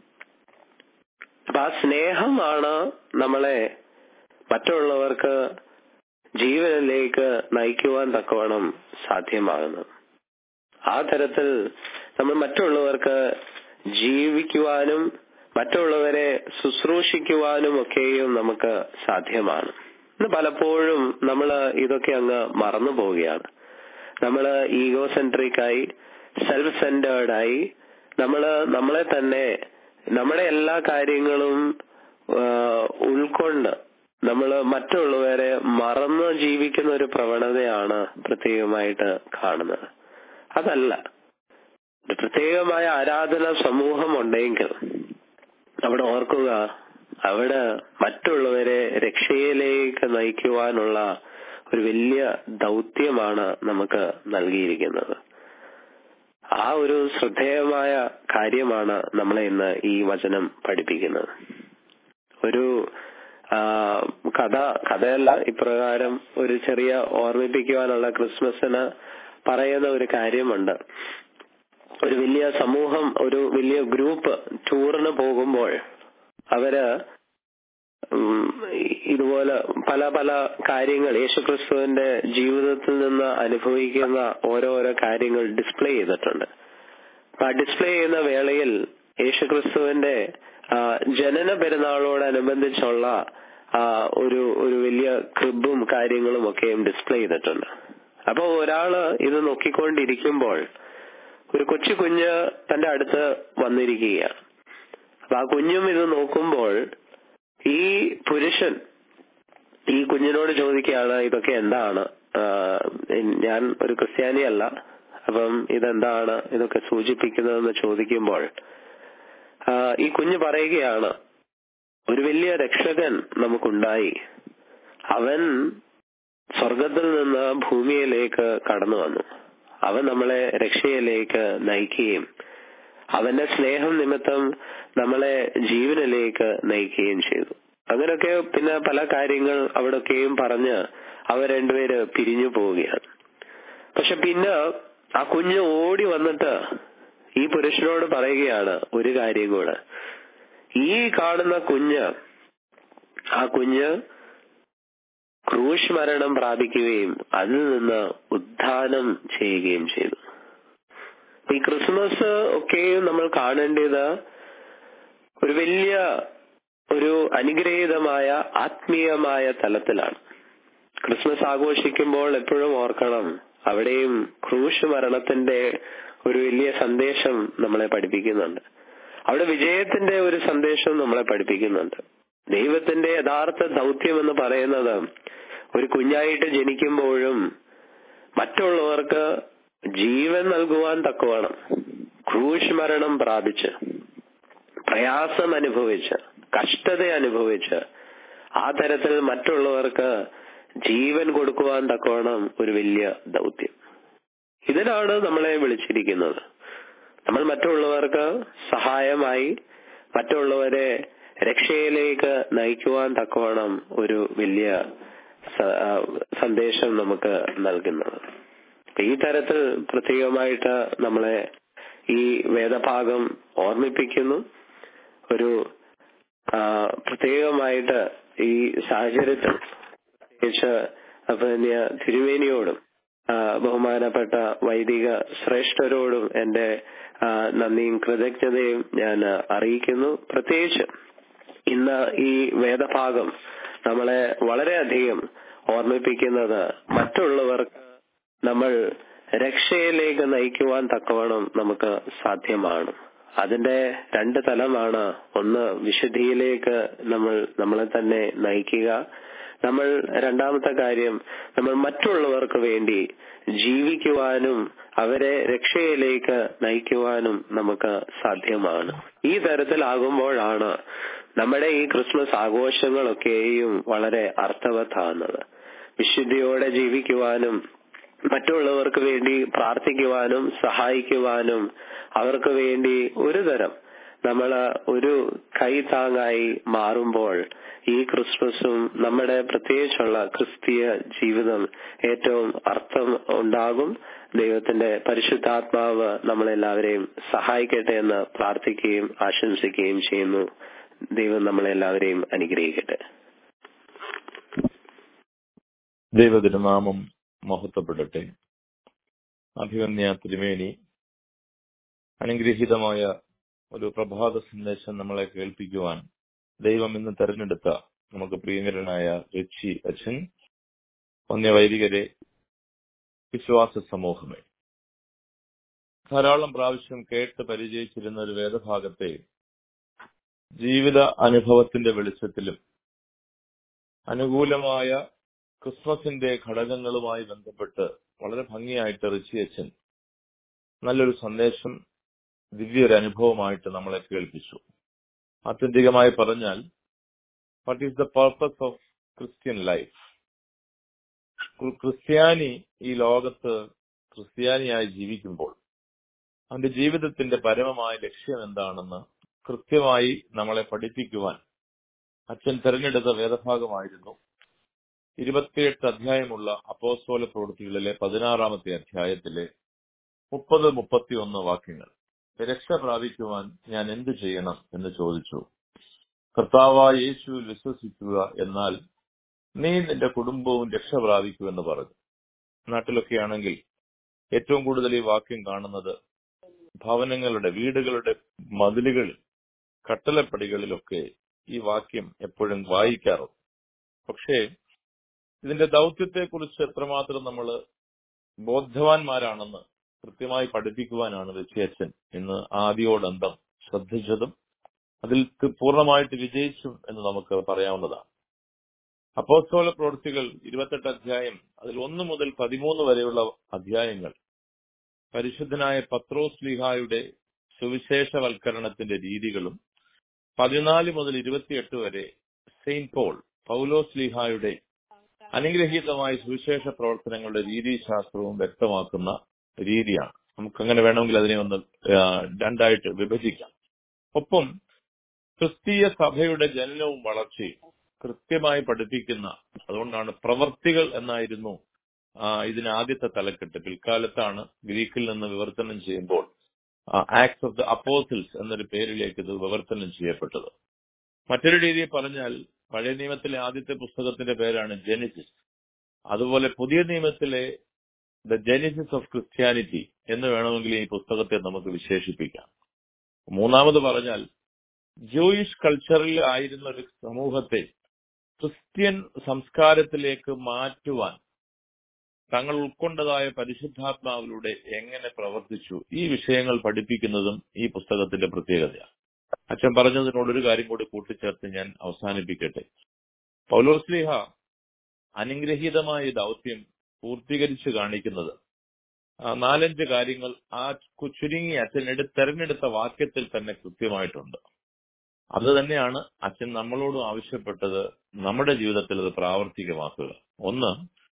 S5: അപ്പൊ ആ സ്നേഹമാണ് നമ്മളെ മറ്റുള്ളവർക്ക് ജീവനിലേക്ക് നയിക്കുവാൻ തക്കവണ്ണം സാധ്യമാകുന്നത് ആ തരത്തിൽ നമ്മൾ മറ്റുള്ളവർക്ക് ജീവിക്കുവാനും മറ്റുള്ളവരെ ശുശ്രൂഷിക്കുവാനും ഒക്കെയും നമുക്ക് സാധ്യമാണ് ഇന്ന് പലപ്പോഴും നമ്മൾ ഇതൊക്കെ അങ്ങ് മറന്നു പോവുകയാണ് നമ്മൾ ഈഗോ സെൻട്രിക്കായി സെൽഫ് സെന്റേർഡായി നമ്മൾ നമ്മളെ തന്നെ നമ്മുടെ എല്ലാ കാര്യങ്ങളും ഉൾക്കൊണ്ട് നമ്മൾ മറ്റുള്ളവരെ മറന്ന് ജീവിക്കുന്ന ഒരു പ്രവണതയാണ് പ്രത്യേകമായിട്ട് കാണുന്നത് അതല്ല ഒരു പ്രത്യേകമായ ആരാധന സമൂഹം ഉണ്ടെങ്കിൽ അവിടെ ഓർക്കുക അവിടെ മറ്റുള്ളവരെ രക്ഷയിലേക്ക് നയിക്കുവാനുള്ള ഒരു വലിയ ദൗത്യമാണ് നമുക്ക് നൽകിയിരിക്കുന്നത് ആ ഒരു ശ്രദ്ധേയമായ കാര്യമാണ് നമ്മളെ ഇന്ന് ഈ വചനം പഠിപ്പിക്കുന്നത് ഒരു കഥ കഥയല്ല ഇപ്രകാരം ഒരു ചെറിയ ഓർമ്മിപ്പിക്കുവാനുള്ള ക്രിസ്മസിന് പറയുന്ന ഒരു കാര്യമുണ്ട് ഒരു വലിയ സമൂഹം ഒരു വലിയ ഗ്രൂപ്പ് ടൂറിന് പോകുമ്പോൾ അവര് ഉം, ഇതുപോലെ പല പല കാര്യങ്ങൾ യേശുക്രിസ്തുവിന്റെ ജീവിതത്തിൽ നിന്ന് അനുഭവിക്കുന്ന ഓരോരോ കാര്യങ്ങൾ ഡിസ്പ്ലേ ചെയ്തിട്ടുണ്ട് ആ ഡിസ്പ്ലേ ചെയ്യുന്ന വേളയിൽ യേശുക്രിസ്തുവിന്റെ ആ, ജനന പെരുന്നാളോടനുബന്ധിച്ചുള്ള ആ, ഒരു ഒരു വലിയ ക്രിബും കാര്യങ്ങളും ഒക്കെയും ഡിസ്പ്ലേ ചെയ്തിട്ടുണ്ട് അപ്പൊ ഒരാള് ഇത് നോക്കിക്കൊണ്ടിരിക്കുമ്പോൾ ഒരു കൊച്ചു കുഞ്ഞ് തന്റെ അടുത്ത് വന്നിരിക്കുകയാണ് അപ്പൊ ആ കുഞ്ഞും ഇത് നോക്കുമ്പോൾ ഈ പുരുഷൻ ഈ കുഞ്ഞിനോട് ചോദിക്കുകയാണ് ഇതൊക്കെ എന്താണ് ആ, ഞാൻ ഒരു ക്രിസ്ത്യാനിയല്ല അപ്പം ഇതെന്താണ് ഇതൊക്കെ സൂചിപ്പിക്കുന്നതെന്ന് ചോദിക്കുമ്പോൾ ആ, ഈ കുഞ്ഞ് പറയുകയാണ് ഒരു വലിയ രക്ഷകൻ നമുക്കുണ്ടായി അവൻ സ്വർഗത്തിൽ നിന്ന് ഭൂമിയിലേക്ക് കടന്നു വന്നു അവൻ നമ്മളെ രക്ഷയിലേക്ക് നയിക്കുകയും അവന്റെ സ്നേഹം നിമിത്തം നമ്മളെ ജീവനിലേക്ക് നയിക്കുകയും ചെയ്തു അങ്ങനെയൊക്കെ പിന്നെ പല കാര്യങ്ങൾ അവിടൊക്കെയും പറഞ്ഞ് അവർ രണ്ടുപേര് പിരിഞ്ഞു പോവുകയാണ് പക്ഷെ പിന്നെ ആ കുഞ്ഞ് ഓടി വന്നിട്ട് ഈ പുരുഷനോട് പറയുകയാണ് ഒരു കാര്യം കൂടെ ഈ കാണുന്ന കുഞ്ഞ് ആ കുഞ്ഞ് ക്രൂശ് മരണം പ്രാപിക്കുകയും അതിൽ നിന്ന് ഉദ്ധാനം ചെയ്യുകയും ചെയ്തു ഈ ക്രിസ്മസ് ഒക്കെയും നമ്മൾ കാണേണ്ടത് ഒരു വലിയ ഒരു അനുഗ്രഹീതമായ ആത്മീയമായ തലത്തിലാണ് ക്രിസ്മസ് ആഘോഷിക്കുമ്പോൾ എപ്പോഴും ഓർക്കണം അവിടെയും ക്രൂശ് മരണത്തിന്റെ ഒരു വലിയ സന്ദേശം നമ്മളെ പഠിപ്പിക്കുന്നുണ്ട് അവിടെ വിജയത്തിന്റെ ഒരു സന്ദേശം നമ്മളെ പഠിപ്പിക്കുന്നുണ്ട് ദൈവത്തിന്റെ യഥാർത്ഥ ദൗത്യം എന്ന് പറയുന്നത് ഒരു കുഞ്ഞായിട്ട് ജനിക്കുമ്പോഴും മറ്റുള്ളവർക്ക് ജീവൻ നൽകുവാൻ തക്കവണ്ണം ക്രൂശ് മരണം പ്രാപിച്ച് പ്രയാസം അനുഭവിച്ച് കഷ്ടത അനുഭവിച്ച് ആ തരത്തിൽ മറ്റുള്ളവർക്ക് ജീവൻ കൊടുക്കുവാൻ തക്കവണ്ണം ഒരു വലിയ ദൗത്യം ഇതിനാണ് നമ്മളെ വിളിച്ചിരിക്കുന്നത് നമ്മൾ മറ്റുള്ളവർക്ക് സഹായമായി മറ്റുള്ളവരെ രക്ഷയിലേക്ക് നയിക്കുവാൻ തക്കവണ്ണം ഒരു വലിയ സ- ആ, സന്ദേശം നമുക്ക് നൽകുന്നത് ഈ തരത്തിൽ പ്രത്യേകമായിട്ട് നമ്മളെ ഈ വേദഭാഗം ഓർമ്മിപ്പിക്കുന്നു ഒരു ആ, പ്രത്യേകമായിട്ട് ഈ സാഹചര്യത്തിൽ പ്രത്യേകിച്ച് അഭിനന്യ തിരുവേനിയോടും ആ, ബഹുമാനപ്പെട്ട വൈദിക ശ്രേഷ്ഠരോടും എന്റെ ആ, നന്ദിയും കൃതജ്ഞതയും ഞാൻ അറിയിക്കുന്നു പ്രത്യേകിച്ച് ഇന്ന് ഈ വേദഭാഗം നമ്മളെ വളരെയധികം ഓർമ്മിപ്പിക്കുന്നത് മറ്റുള്ളവർക്ക് നമ്മൾ രക്ഷയിലേക്ക് നയിക്കുവാൻ തക്കവണ്ണം നമുക്ക് സാധ്യമാണ് അതിന്റെ രണ്ട് തലമാണ് ഒന്ന് വിശുദ്ധിയിലേക്ക് നമ്മൾ നമ്മളെ തന്നെ നയിക്കുക നമ്മൾ രണ്ടാമത്തെ കാര്യം നമ്മൾ മറ്റുള്ളവർക്ക് വേണ്ടി ജീവിക്കുവാനും അവരെ രക്ഷയിലേക്ക് നയിക്കുവാനും നമുക്ക് സാധ്യമാണ് ഈ തരത്തിലാകുമ്പോഴാണ് നമ്മുടെ ഈ ക്രിസ്മസ് ആഘോഷങ്ങളൊക്കെയും വളരെ അർത്ഥവത്താകുന്നത് വിശുദ്ധിയോടെ ജീവിക്കുവാനും മറ്റുള്ളവർക്ക് വേണ്ടി പ്രാർത്ഥിക്കുവാനും സഹായിക്കുവാനും അവർക്ക് വേണ്ടി ഒരു തരം നമ്മൾ ഒരു കൈത്താങ്ങായി മാറുമ്പോൾ ഈ ക്രിസ്മസും നമ്മുടെ പ്രത്യേകിച്ചുള്ള ക്രിസ്തീയ ജീവിതം ഏറ്റവും അർത്ഥം ഉണ്ടാകും ദൈവത്തിന്റെ പരിശുദ്ധാത്മാവ് നമ്മളെല്ലാവരെയും സഹായിക്കട്ടെ എന്ന് പ്രാർത്ഥിക്കുകയും ആശംസിക്കുകയും ചെയ്യുന്നു ദൈവം നമ്മളെല്ലാവരെയും അനുഗ്രഹിക്കട്ടെ
S2: ദൈവതിരുനാമം മഹത്വപ്പെടട്ടെ അഭിവന്യ തിരുമേനി അനുഗ്രഹീതമായ ഒരു പ്രഭാത സന്ദേശം നമ്മളെ കേൾപ്പിക്കുവാൻ ദൈവം ഇന്ന് തെരഞ്ഞെടുത്ത നമുക്ക് പ്രിയങ്കരനായ റിച്ചി അച്ഛൻ വന്യവൈദികരെ വിശ്വാസ സമൂഹമേ ധാരാളം പ്രാവശ്യം കേട്ട് പരിചയിച്ചിരുന്ന ഒരു വേദഭാഗത്തെ ജീവിത അനുഭവത്തിന്റെ വെളിച്ചത്തിലും അനുകൂലമായ ക്രിസ്മസിന്റെ ഘടകങ്ങളുമായി ബന്ധപ്പെട്ട് വളരെ ഭംഗിയായിട്ട് റിച്ചി അച്ഛൻ നല്ലൊരു സന്ദേശം ദിവ്യൊരു അനുഭവമായിട്ട് നമ്മളെ കേൾപ്പിച്ചു ആത്യന്തികമായി പറഞ്ഞാൽ what is the purpose of Christian life ക്രിസ്ത്യാനി ഈ ലോകത്ത് ക്രിസ്ത്യാനിയായി ജീവിക്കുമ്പോൾ അവന്റെ ജീവിതത്തിന്റെ പരമമായ ലക്ഷ്യം എന്താണെന്ന് കൃത്യമായി നമ്മളെ പഠിപ്പിക്കുവാൻ അച്ഛൻ തെരഞ്ഞെടുത്ത വേദഭാഗമായിരുന്നു ഇരുപത്തിയെട്ട് അധ്യായമുള്ള അപ്പോസ്തോല പ്രവൃത്തികളിലെ പതിനാറാമത്തെ അധ്യായത്തിലെ മുപ്പത് മുപ്പത്തിയൊന്ന് വാക്യങ്ങൾ രക്ഷ പ്രാപിക്കുവാൻ ഞാൻ എന്തു ചെയ്യണം എന്ന് ചോദിച്ചു
S6: കർത്താവായ യേശുവിൽ വിശ്വസിക്കുക എന്നാൽ നീ നിന്റെ കുടുംബവും രക്ഷ പ്രാപിക്കുമെന്ന് പറഞ്ഞു നാട്ടിലൊക്കെ ആണെങ്കിൽ ഏറ്റവും കൂടുതൽ ഈ വാക്യം കാണുന്നത് ഭവനങ്ങളുടെ വീടുകളുടെ മതിലുകളിൽ കട്ടലപ്പടികളിലൊക്കെ ഈ വാക്യം എപ്പോഴും വായിക്കാറുണ്ട് പക്ഷേ ഇതിന്റെ ദൗത്യത്തെക്കുറിച്ച് എത്രമാത്രം നമ്മൾ ബോധവാന്മാരാണെന്ന് കൃത്യമായി പഠിപ്പിക്കുവാനാണ് വെച്ചിയച്ഛൻ ഇന്ന് ആദ്യോടന്തം ശ്രദ്ധിച്ചതും അതിൽ പൂർണ്ണമായിട്ട് വിജയിച്ചും എന്ന് നമുക്ക് പറയാവുന്നതാണ് അപ്പോസ്തോല പ്രവൃത്തികൾ ഇരുപത്തെട്ട് അധ്യായം അതിൽ ഒന്ന് മുതൽ പതിമൂന്ന് വരെയുള്ള അധ്യായങ്ങൾ പരിശുദ്ധനായ പത്രോസ് ലീഹായുടെ സുവിശേഷവൽക്കരണത്തിന്റെ രീതികളും പതിനാല് മുതൽ ഇരുപത്തിയെട്ട് വരെ സെയിന്റ് പോൾ പൗലോസ് ലീഹായുടെ അനുഗ്രഹീതമായ സുവിശേഷ പ്രവർത്തനങ്ങളുടെ രീതിശാസ്ത്രവും വ്യക്തമാക്കുന്ന രീതിയാണ് നമുക്ക് അങ്ങനെ വേണമെങ്കിൽ അതിനെ ഒന്ന് രണ്ടായിട്ട് വിഭജിക്കാം ഒപ്പം ക്രിസ്തീയ സഭയുടെ ജനനവും വളർച്ചയും കൃത്യമായി പഠിപ്പിക്കുന്ന അതുകൊണ്ടാണ് പ്രവർത്തികൾ എന്നായിരുന്നു ഇതിന് ആദ്യത്തെ തലക്കെട്ട് പിൽക്കാലത്താണ് ഗ്രീക്കിൽ നിന്ന് വിവർത്തനം ചെയ്യുമ്പോൾ ആക്ട്സ് ഓഫ് ദ അപ്പോസിൽസ് എന്നൊരു പേരിലേക്ക് ഇത് വിവർത്തനം ചെയ്യപ്പെട്ടത് മറ്റൊരു രീതിയിൽ പറഞ്ഞാൽ പഴയ നിയമത്തിലെ ആദ്യത്തെ പുസ്തകത്തിന്റെ പേരാണ് ജെനിസിസ് അതുപോലെ പുതിയ നിയമത്തിലെ ദ ജെനിസിസ് ഓഫ് ക്രിസ്ത്യാനിറ്റി എന്ന് വേണമെങ്കിൽ ഈ പുസ്തകത്തെ നമുക്ക് വിശേഷിപ്പിക്കാം മൂന്നാമത് പറഞ്ഞാൽ ജൂയിഷ് കൾച്ചറിൽ ആയിരുന്ന ഒരു സമൂഹത്തെ ക്രിസ്ത്യൻ സംസ്കാരത്തിലേക്ക് മാറ്റുവാൻ തങ്ങൾ ഉൾക്കൊണ്ടതായ പരിശുദ്ധാത്മാവിലൂടെ എങ്ങനെ പ്രവർത്തിച്ചു ഈ വിഷയങ്ങൾ പഠിപ്പിക്കുന്നതും ഈ പുസ്തകത്തിന്റെ പ്രത്യേകതയാണ് അച്ഛൻ പറഞ്ഞതിനോട് ഒരു കാര്യം കൂടി കൂട്ടിച്ചേർത്ത് ഞാൻ അവസാനിപ്പിക്കട്ടെ പൗലോസ്ലിഹ അനുഗ്രഹീതമായ ദൗത്യം പൂർത്തീകരിച്ചു കാണിക്കുന്നത് നാലഞ്ച് കാര്യങ്ങൾ ആ ചുരുങ്ങി അച്ഛൻ തെരഞ്ഞെടുത്ത വാക്യത്തിൽ തന്നെ കൃത്യമായിട്ടുണ്ട് അത് തന്നെയാണ് അച്ഛൻ നമ്മളോടും ആവശ്യപ്പെട്ടത് നമ്മുടെ ജീവിതത്തിൽ അത് പ്രാവർത്തികമാക്കുക ഒന്ന്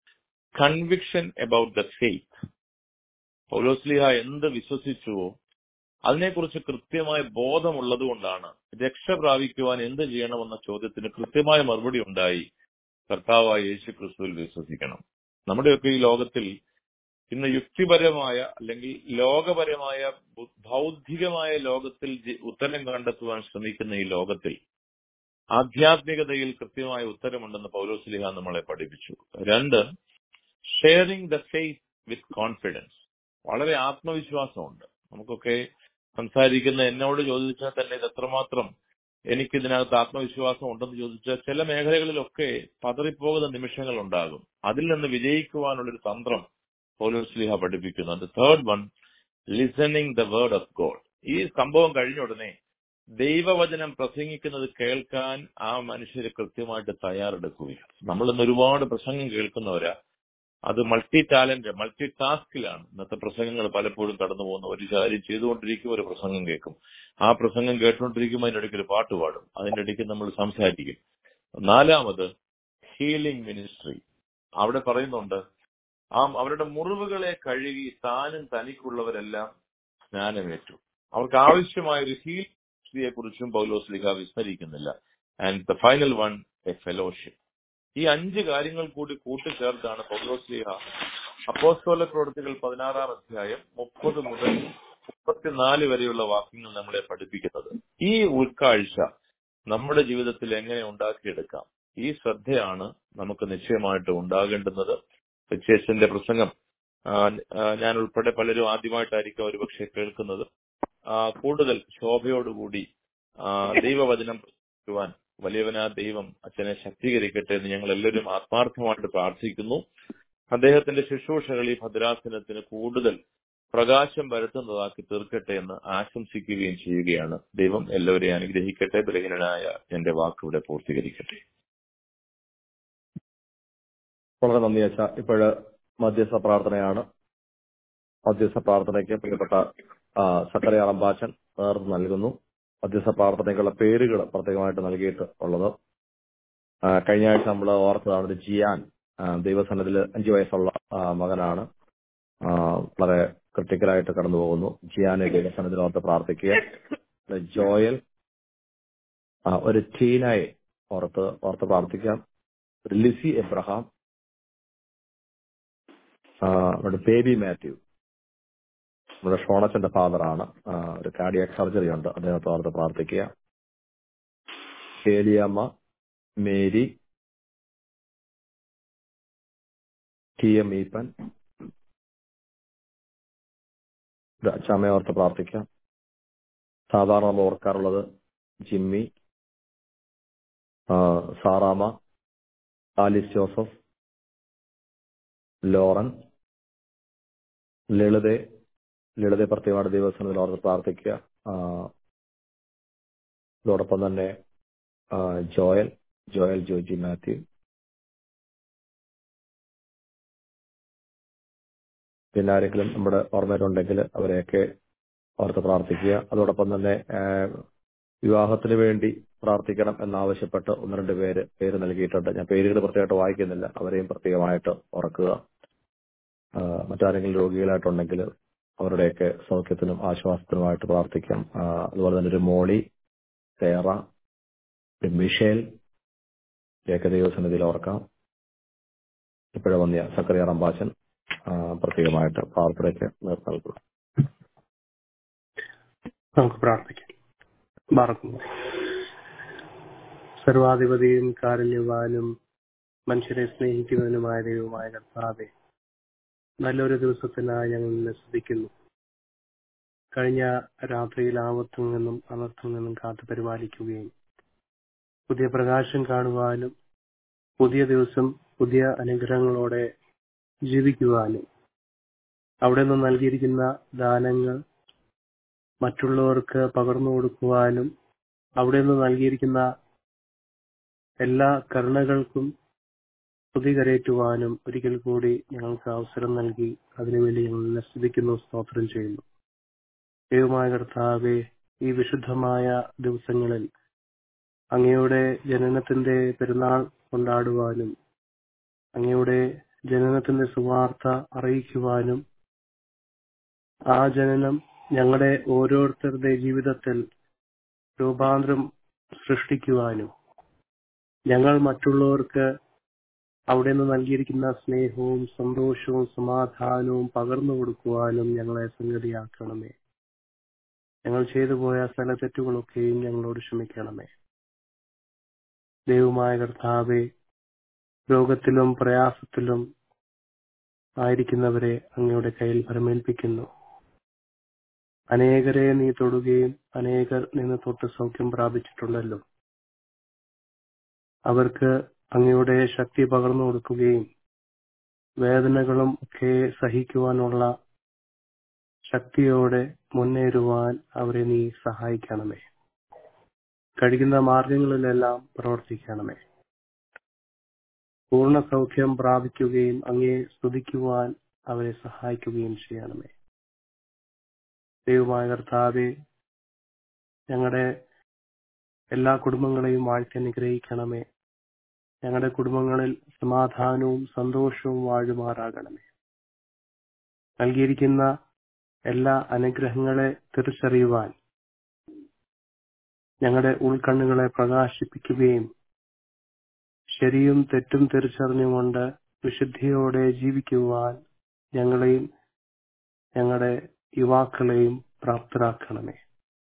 S6: കൺവിക്ഷൻ അബൌട്ട് ദ ഫെയ്ത്ത് പൗലോസ്ലിഹ എന്ത് വിശ്വസിച്ചുവോ അതിനെക്കുറിച്ച് കൃത്യമായ ബോധമുള്ളത് കൊണ്ടാണ് രക്ഷ പ്രാപിക്കുവാൻ എന്ത് ചെയ്യണമെന്ന ചോദ്യത്തിന് കൃത്യമായ മറുപടി ഉണ്ടായി കർത്താവായ യേശു ക്രിസ്തുവിൽ വിശ്വസിക്കണം നമ്മുടെയൊക്കെ ഈ ലോകത്തിൽ ഇന്ന് യുക്തിപരമായ അല്ലെങ്കിൽ ലോകപരമായ ബൗദ്ധികമായ ലോകത്തിൽ ഉത്തരം കണ്ടെത്തുവാൻ ശ്രമിക്കുന്ന ഈ ലോകത്തിൽ ആധ്യാത്മികതയിൽ കൃത്യമായ ഉത്തരമുണ്ടെന്ന് പൗലോസ്ലിഹ നമ്മളെ പഠിപ്പിച്ചു രണ്ട് sharing the faith with confidence വളരെ ആത്മവിശ്വാസമുണ്ട് നമുക്കൊക്കെ സംസാരിക്കുന്ന എന്നോട് ചോദിച്ചാൽ തന്നെ ഇത് എത്രമാത്രം എനിക്ക് ഇതിനകത്ത് ആത്മവിശ്വാസം ഉണ്ടെന്ന് ചോദിച്ചാൽ ചില മേഖലകളിലൊക്കെ പതറിപ്പോകുന്ന നിമിഷങ്ങൾ ഉണ്ടാകും അതിൽ നിന്ന് വിജയിക്കുവാനുള്ളൊരു തന്ത്രം പൗലോസ്ലിഹ പഠിപ്പിക്കുന്നു അത് third one listening the word of God ഈ സംഭവം കഴിഞ്ഞ ഉടനെ ദൈവവചനം പ്രസംഗിക്കുന്നത് കേൾക്കാൻ ആ മനുഷ്യര് കൃത്യമായിട്ട് തയ്യാറെടുക്കുകയാണ് നമ്മൾ ഇന്ന് ഒരുപാട് പ്രസംഗം കേൾക്കുന്നവരാ അത് മൾട്ടി ടാലന്റ് മൾട്ടി ടാസ്കിലാണ് ഇന്നത്തെ പ്രസംഗങ്ങൾ പലപ്പോഴും കടന്നു പോകുന്ന ഒരു കാര്യം ചെയ്തുകൊണ്ടിരിക്കും ഒരു പ്രസംഗം കേൾക്കും ആ പ്രസംഗം കേട്ടുകൊണ്ടിരിക്കുമ്പോൾ അതിന്റെ ഇടയ്ക്ക് ഒരു പാട്ട് പാടും അതിന്റെ ഇടയ്ക്ക് നമ്മൾ സംസാരിക്കും നാലാമത് ഹീലിംഗ് മിനിസ്ട്രി അവിടെ പറയുന്നുണ്ട് ആ അവരുടെ മുറിവുകളെ കഴുകി താനും തനിക്കുള്ളവരെല്ലാം സ്നാനമേറ്റു അവർക്ക് ആവശ്യമായ ഒരു ഹീൽ മിനിസ്ട്രിയെ കുറിച്ചും പൗലോസ് ലിഖ വിസ്മരിക്കുന്നില്ല and the final one a fellowship ഈ അഞ്ച് കാര്യങ്ങൾ കൂടി കൂട്ടിച്ചേർത്താണ് പൗലോസ്ലിഹ അപ്പോസ്തോല പ്രവൃത്തികൾ പതിനാറാം അധ്യായം മുപ്പത് മുതൽ മുപ്പത്തിനാല് വരെയുള്ള വാക്യങ്ങൾ നമ്മളെ പഠിപ്പിക്കുന്നത് ഈ ഉൾക്കാഴ്ച നമ്മുടെ ജീവിതത്തിൽ എങ്ങനെ ഉണ്ടാക്കിയെടുക്കാം ഈ ശ്രദ്ധയാണ് നമുക്ക് നിശ്ചയമായിട്ട് ഉണ്ടാകേണ്ടുന്നത് വിശേഷന്റെ പ്രസംഗം ഞാൻ ഉൾപ്പെടെ പലരും ആദ്യമായിട്ടായിരിക്കും ഒരുപക്ഷെ കേൾക്കുന്നത് കൂടുതൽ ശോഭയോടുകൂടി ദൈവവചനം പ്രസംഗിക്കുവാൻ വലിയവനാ ദൈവം അച്ഛനെ ശക്തീകരിക്കട്ടെ എന്ന് ഞങ്ങൾ എല്ലാവരും ആത്മാർത്ഥമായിട്ട് പ്രാർത്ഥിക്കുന്നു അദ്ദേഹത്തിന്റെ ശുശ്രൂഷകൾ ഈ ഭദ്രാസനത്തിന് കൂടുതൽ പ്രകാശം വരുത്തുന്നതാക്കി തീർക്കട്ടെ എന്ന് ആശംസിക്കുകയും ചെയ്യുകയാണ് ദൈവം എല്ലാവരെയും അനുഗ്രഹിക്കട്ടെ ബലഹീനനായ എന്റെ വാക്കിവിടെ പൂർത്തീകരിക്കട്ടെ
S2: വളരെ നന്ദി അച്ഛ ഇപ്പോഴ് മധ്യസ്ഥ പ്രാർത്ഥനയാണ് മധ്യസ്ഥ പ്രാർത്ഥനയ്ക്ക് പ്രിയപ്പെട്ട സക്കറിയ അറമ്പാച്ചൻ നേതൃത്വം നൽകുന്നു മധ്യസ്ഥ പ്രാർത്ഥനയ്ക്കുള്ള പേരുകൾ പ്രത്യേകമായിട്ട് നൽകിയിട്ട് ഉള്ളത് കഴിഞ്ഞ ആഴ്ച നമ്മൾ ഓർത്തതാണ് ഒരു ജിയാൻ ദൈവസനത്തിൽ അഞ്ചു വയസ്സുള്ള മകനാണ് വളരെ ക്രിട്ടിക്കലായിട്ട് കടന്നു പോകുന്നു ജിയാനെ ദൈവസനത്തിൽ ഓർത്ത് പ്രാർത്ഥിക്കുക ജോയൽ ഒരു ടീനയെ ഓർത്ത് ഓർത്ത് പ്രാർത്ഥിക്കാം ഒരു ലിസി എബ്രഹാം നമ്മുടെ ബേബി മാത്യു നമ്മുടെ ഷോണച്ചന്റെ ഫാദറാണ് ഒരു കാർഡിയാക് സർജറി ഉണ്ട് അദ്ദേഹത്തെ ഓർത്ത് പ്രാർത്ഥിക്കുക കേലിയമ്മ മേരി ടി എം ഈപ്പൻ അച്ചാമ്മയെ ഓർത്ത് പ്രാർത്ഥിക്കാം സാധാരണ നമ്മൾ ഓർക്കാറുള്ളത് ജിമ്മി ആ, സാറാമ്മ ആലിസ് ജോസഫ് ലോറൻ ലളിതെ ലളിതെ പ്രത്യേകമായിട്ട് ദൈവസ്ഥാനത്തിൽ ഓർത്ത് പ്രാർത്ഥിക്കുക ആ, അതോടൊപ്പം തന്നെ ആ, ജോയൽ ജോയൽ ജോജി മാത്യു പിന്നെ ആരെങ്കിലും നമ്മുടെ ഓർമ്മയിലുണ്ടെങ്കിൽ അവരെയൊക്കെ ഓർത്ത് പ്രാർത്ഥിക്കുക അതോടൊപ്പം തന്നെ ആ, വിവാഹത്തിന് വേണ്ടി പ്രാർത്ഥിക്കണം എന്നാവശ്യപ്പെട്ട് ഒന്ന് രണ്ട് പേര് പേര് നൽകിയിട്ടുണ്ട് ഞാൻ പേരുകൾ പ്രത്യേകമായിട്ട് വായിക്കുന്നില്ല അവരെയും പ്രത്യേകമായിട്ട് ഓർക്കുക ആ, മറ്റാരെങ്കിലും രോഗികളായിട്ടുണ്ടെങ്കിൽ അവരുടെയൊക്കെ സൗഖ്യത്തിനും ആശ്വാസത്തിനുമായിട്ട് പ്രാർത്ഥിക്കാം ആ, അതുപോലെ തന്നെ ഒരു മോളി സേറ ഒരു മിഷേൽ ഒക്കെ ദൈവസന്നിധിയിൽ ഓർക്കാം ഇപ്പോഴും വന്നിയ സക്കറിയ റമ്പാച്ചൻ ആ, പ്രത്യേകമായിട്ട് പ്രാർത്ഥനയ്ക്ക് നേതൃത്വം നൽകുക
S7: നമുക്ക് പ്രാർത്ഥിക്കാം മറക്കുന്നു സർവാധിപതിയും കാരുണ്യവാനും മനുഷ്യരെ സ്നേഹിക്കുന്നതിനുമായ ദൈവമായ കർത്താവെ നല്ലൊരു ദിവസത്തിനായി ഞങ്ങൾ നിന്നെ സ്തുതിക്കുന്നു കഴിഞ്ഞ രാത്രിയിൽ ആപത്തിൽ നിന്നും അനർത്ഥത്തിൽ നിന്നും കാത്തു പരിപാലിക്കുകയും പുതിയ പ്രകാശം കാണുവാനും പുതിയ ദിവസം പുതിയ അനുഗ്രഹങ്ങളോടെ ജീവിക്കുവാനും അവിടെ നിന്ന് നൽകിയിരിക്കുന്ന ദാനങ്ങൾ മറ്റുള്ളവർക്ക് പകർന്നു കൊടുക്കുവാനും അവിടെ നിന്ന് നൽകിയിരിക്കുന്ന എല്ലാ കരുണകൾക്കും സ്തുതി കരയറ്റുവാനും ഒരിക്കൽ കൂടി ഞങ്ങൾക്ക് അവസരം നൽകി അതിനുവേണ്ടി ഞങ്ങൾ നിന്നെ സ്തുതിക്കുന്നു സ്തോത്രം ചെയ്യുന്നു ദൈവമായ കർത്താവെ ഈ വിശുദ്ധമായ ദിവസങ്ങളിൽ അങ്ങയുടെ ജനനത്തിന്റെ പെരുന്നാൾ കൊണ്ടാടുവാനും അങ്ങയുടെ ജനനത്തിന്റെ സുവാർത്ത അറിയിക്കുവാനും ആ ജനനം ഞങ്ങളുടെ ഓരോരുത്തരുടെ ജീവിതത്തിൽ രൂപാന്തരം സൃഷ്ടിക്കുവാനും ഞങ്ങൾ മറ്റുള്ളവർക്ക് അവിടെ നിന്ന് നൽകിയിരിക്കുന്ന സ്നേഹവും സന്തോഷവും സമാധാനവും പകർന്നു കൊടുക്കുവാനും ഞങ്ങളെ സംഗതിയാക്കണമേ ഞങ്ങൾ ചെയ്തു പോയ സ്ഥല തെറ്റുകളൊക്കെയും ഞങ്ങളോട് ക്ഷമിക്കണമേ ദൈവമായ കർത്താവെ രോഗത്തിലും പ്രയാസത്തിലും ആയിരിക്കുന്നവരെ അങ്ങയുടെ കയ്യിൽ ഫലമേൽപ്പിക്കുന്നു അനേകരെ നീ തൊടുകയും അനേകർ നിന്ന് തൊട്ട് സൗഖ്യം പ്രാപിച്ചിട്ടുണ്ടല്ലോ അവർക്ക് അങ്ങയുടെ ശക്തി പകർന്നു കൊടുക്കുകയും വേദനകളും ഒക്കെ സഹിക്കുവാനുള്ള ശക്തിയോടെ മുന്നേറുവാൻ അവരെ നീ സഹായിക്കണമേ കഴിയുന്ന മാർഗങ്ങളിലെല്ലാം പ്രവർത്തിക്കണമേ പൂർണ്ണ സൗഖ്യം പ്രാപിക്കുകയും അങ്ങേ സ്തുതിക്കുവാൻ അവരെ സഹായിക്കുകയും ചെയ്യണമേ ദൈവമായ കർത്താവെ ഞങ്ങളുടെ എല്ലാ കുടുംബങ്ങളെയും വാഴ്ത്തി അനുഗ്രഹിക്കണമേ ഞങ്ങളുടെ കുടുംബങ്ങളിൽ സമാധാനവും സന്തോഷവും വാഴുമാറാകണമേ നൽകിയിരിക്കുന്ന എല്ലാ അനുഗ്രഹങ്ങളെ തിരിച്ചറിയുവാൻ ഞങ്ങളുടെ ഉൾക്കണ്ണുകളെ പ്രകാശിപ്പിക്കുകയും ശരിയും തെറ്റും തിരിച്ചറിഞ്ഞുകൊണ്ട് വിശുദ്ധിയോടെ ജീവിക്കുവാൻ ഞങ്ങളെയും ഞങ്ങളുടെ യുവാക്കളെയും പ്രാപ്തരാക്കണമേ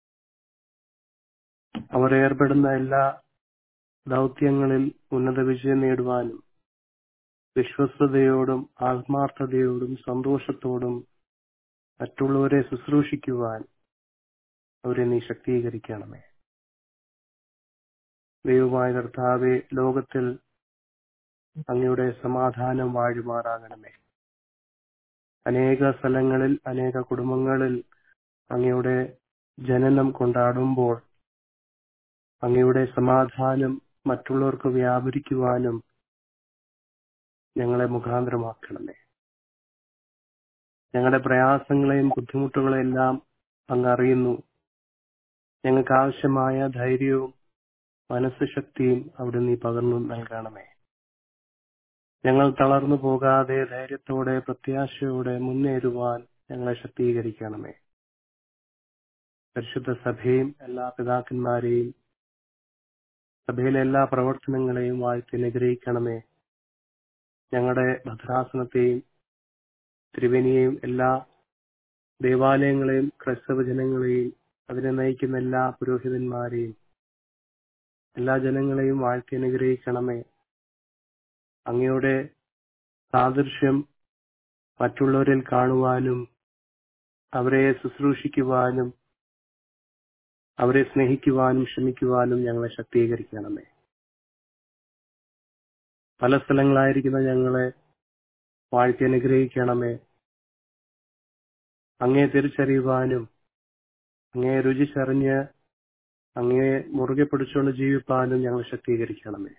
S7: അവർ ഏർപ്പെടുന്ന എല്ലാ ദൗത്യങ്ങളിൽ ഉന്നത വിജയം നേടുവാനും വിശ്വസ്തയോടും ആത്മാർത്ഥതയോടും സന്തോഷത്തോടും മറ്റുള്ളവരെ ശുശ്രൂഷിക്കുവാൻ അവരെ നീ ശക്തീകരിക്കണമേ ദൈവമായ കർത്താവെ ലോകത്തിൽ അങ്ങയുടെ സമാധാനം വാഴുമാറാകണമേ അനേക സ്ഥലങ്ങളിൽ അനേക കുടുംബങ്ങളിൽ അങ്ങയുടെ ജനനം കൊണ്ടാടുമ്പോൾ അങ്ങയുടെ സമാധാനം മറ്റുള്ളവർക്ക് വ്യാപരിക്കുവാനും ഞങ്ങളെ മുഖാന്തരമാക്കണമേ ഞങ്ങളുടെ പ്രയാസങ്ങളെയും ബുദ്ധിമുട്ടുകളെയും എല്ലാം അങ്ങ് അറിയുന്നു ഞങ്ങൾക്ക് ആവശ്യമായ ധൈര്യവും മനസ്സ് ശക്തിയും അവിടെ നീ പകർന്നു നൽകണമേ ഞങ്ങൾ തളർന്നു പോകാതെ ധൈര്യത്തോടെ പ്രത്യാശയോടെ മുന്നേറുവാൻ ഞങ്ങളെ ശക്തീകരിക്കണമേ പരിശുദ്ധ സഭയും എല്ലാ പിതാക്കന്മാരെയും സഭയിലെ എല്ലാ പ്രവർത്തനങ്ങളെയും വാഴ്ത്തി അനുഗ്രഹിക്കണമേ ഞങ്ങളുടെ ഭദ്രാസനത്തെയും ത്രിവേണിയെയും എല്ലാ ദേവാലയങ്ങളെയും ക്രൈസ്തവ ജനങ്ങളെയും അതിനെ നയിക്കുന്ന എല്ലാ പുരോഹിതന്മാരെയും എല്ലാ ജനങ്ങളെയും വാഴ്ത്തി അനുഗ്രഹിക്കണമേ അങ്ങയുടെ സാദൃശ്യം മറ്റുള്ളവരിൽ കാണുവാനും അവരെ ശുശ്രൂഷിക്കുവാനും അവരെ സ്നേഹിക്കുവാനും ക്ഷമിക്കുവാനും ഞങ്ങളെ ശക്തീകരിക്കണമേ പല സ്ഥലങ്ങളായിരിക്കുന്ന ഞങ്ങളെ വാഴ്ത്തി അനുഗ്രഹിക്കണമേ അങ്ങേ തിരിച്ചറിയുവാനും അങ്ങേ രുചിച്ചറിഞ്ഞ് അങ്ങേ മുറുകെ പിടിച്ചുകൊണ്ട് ജീവിപ്പാനും ഞങ്ങൾ ശക്തീകരിക്കണമേ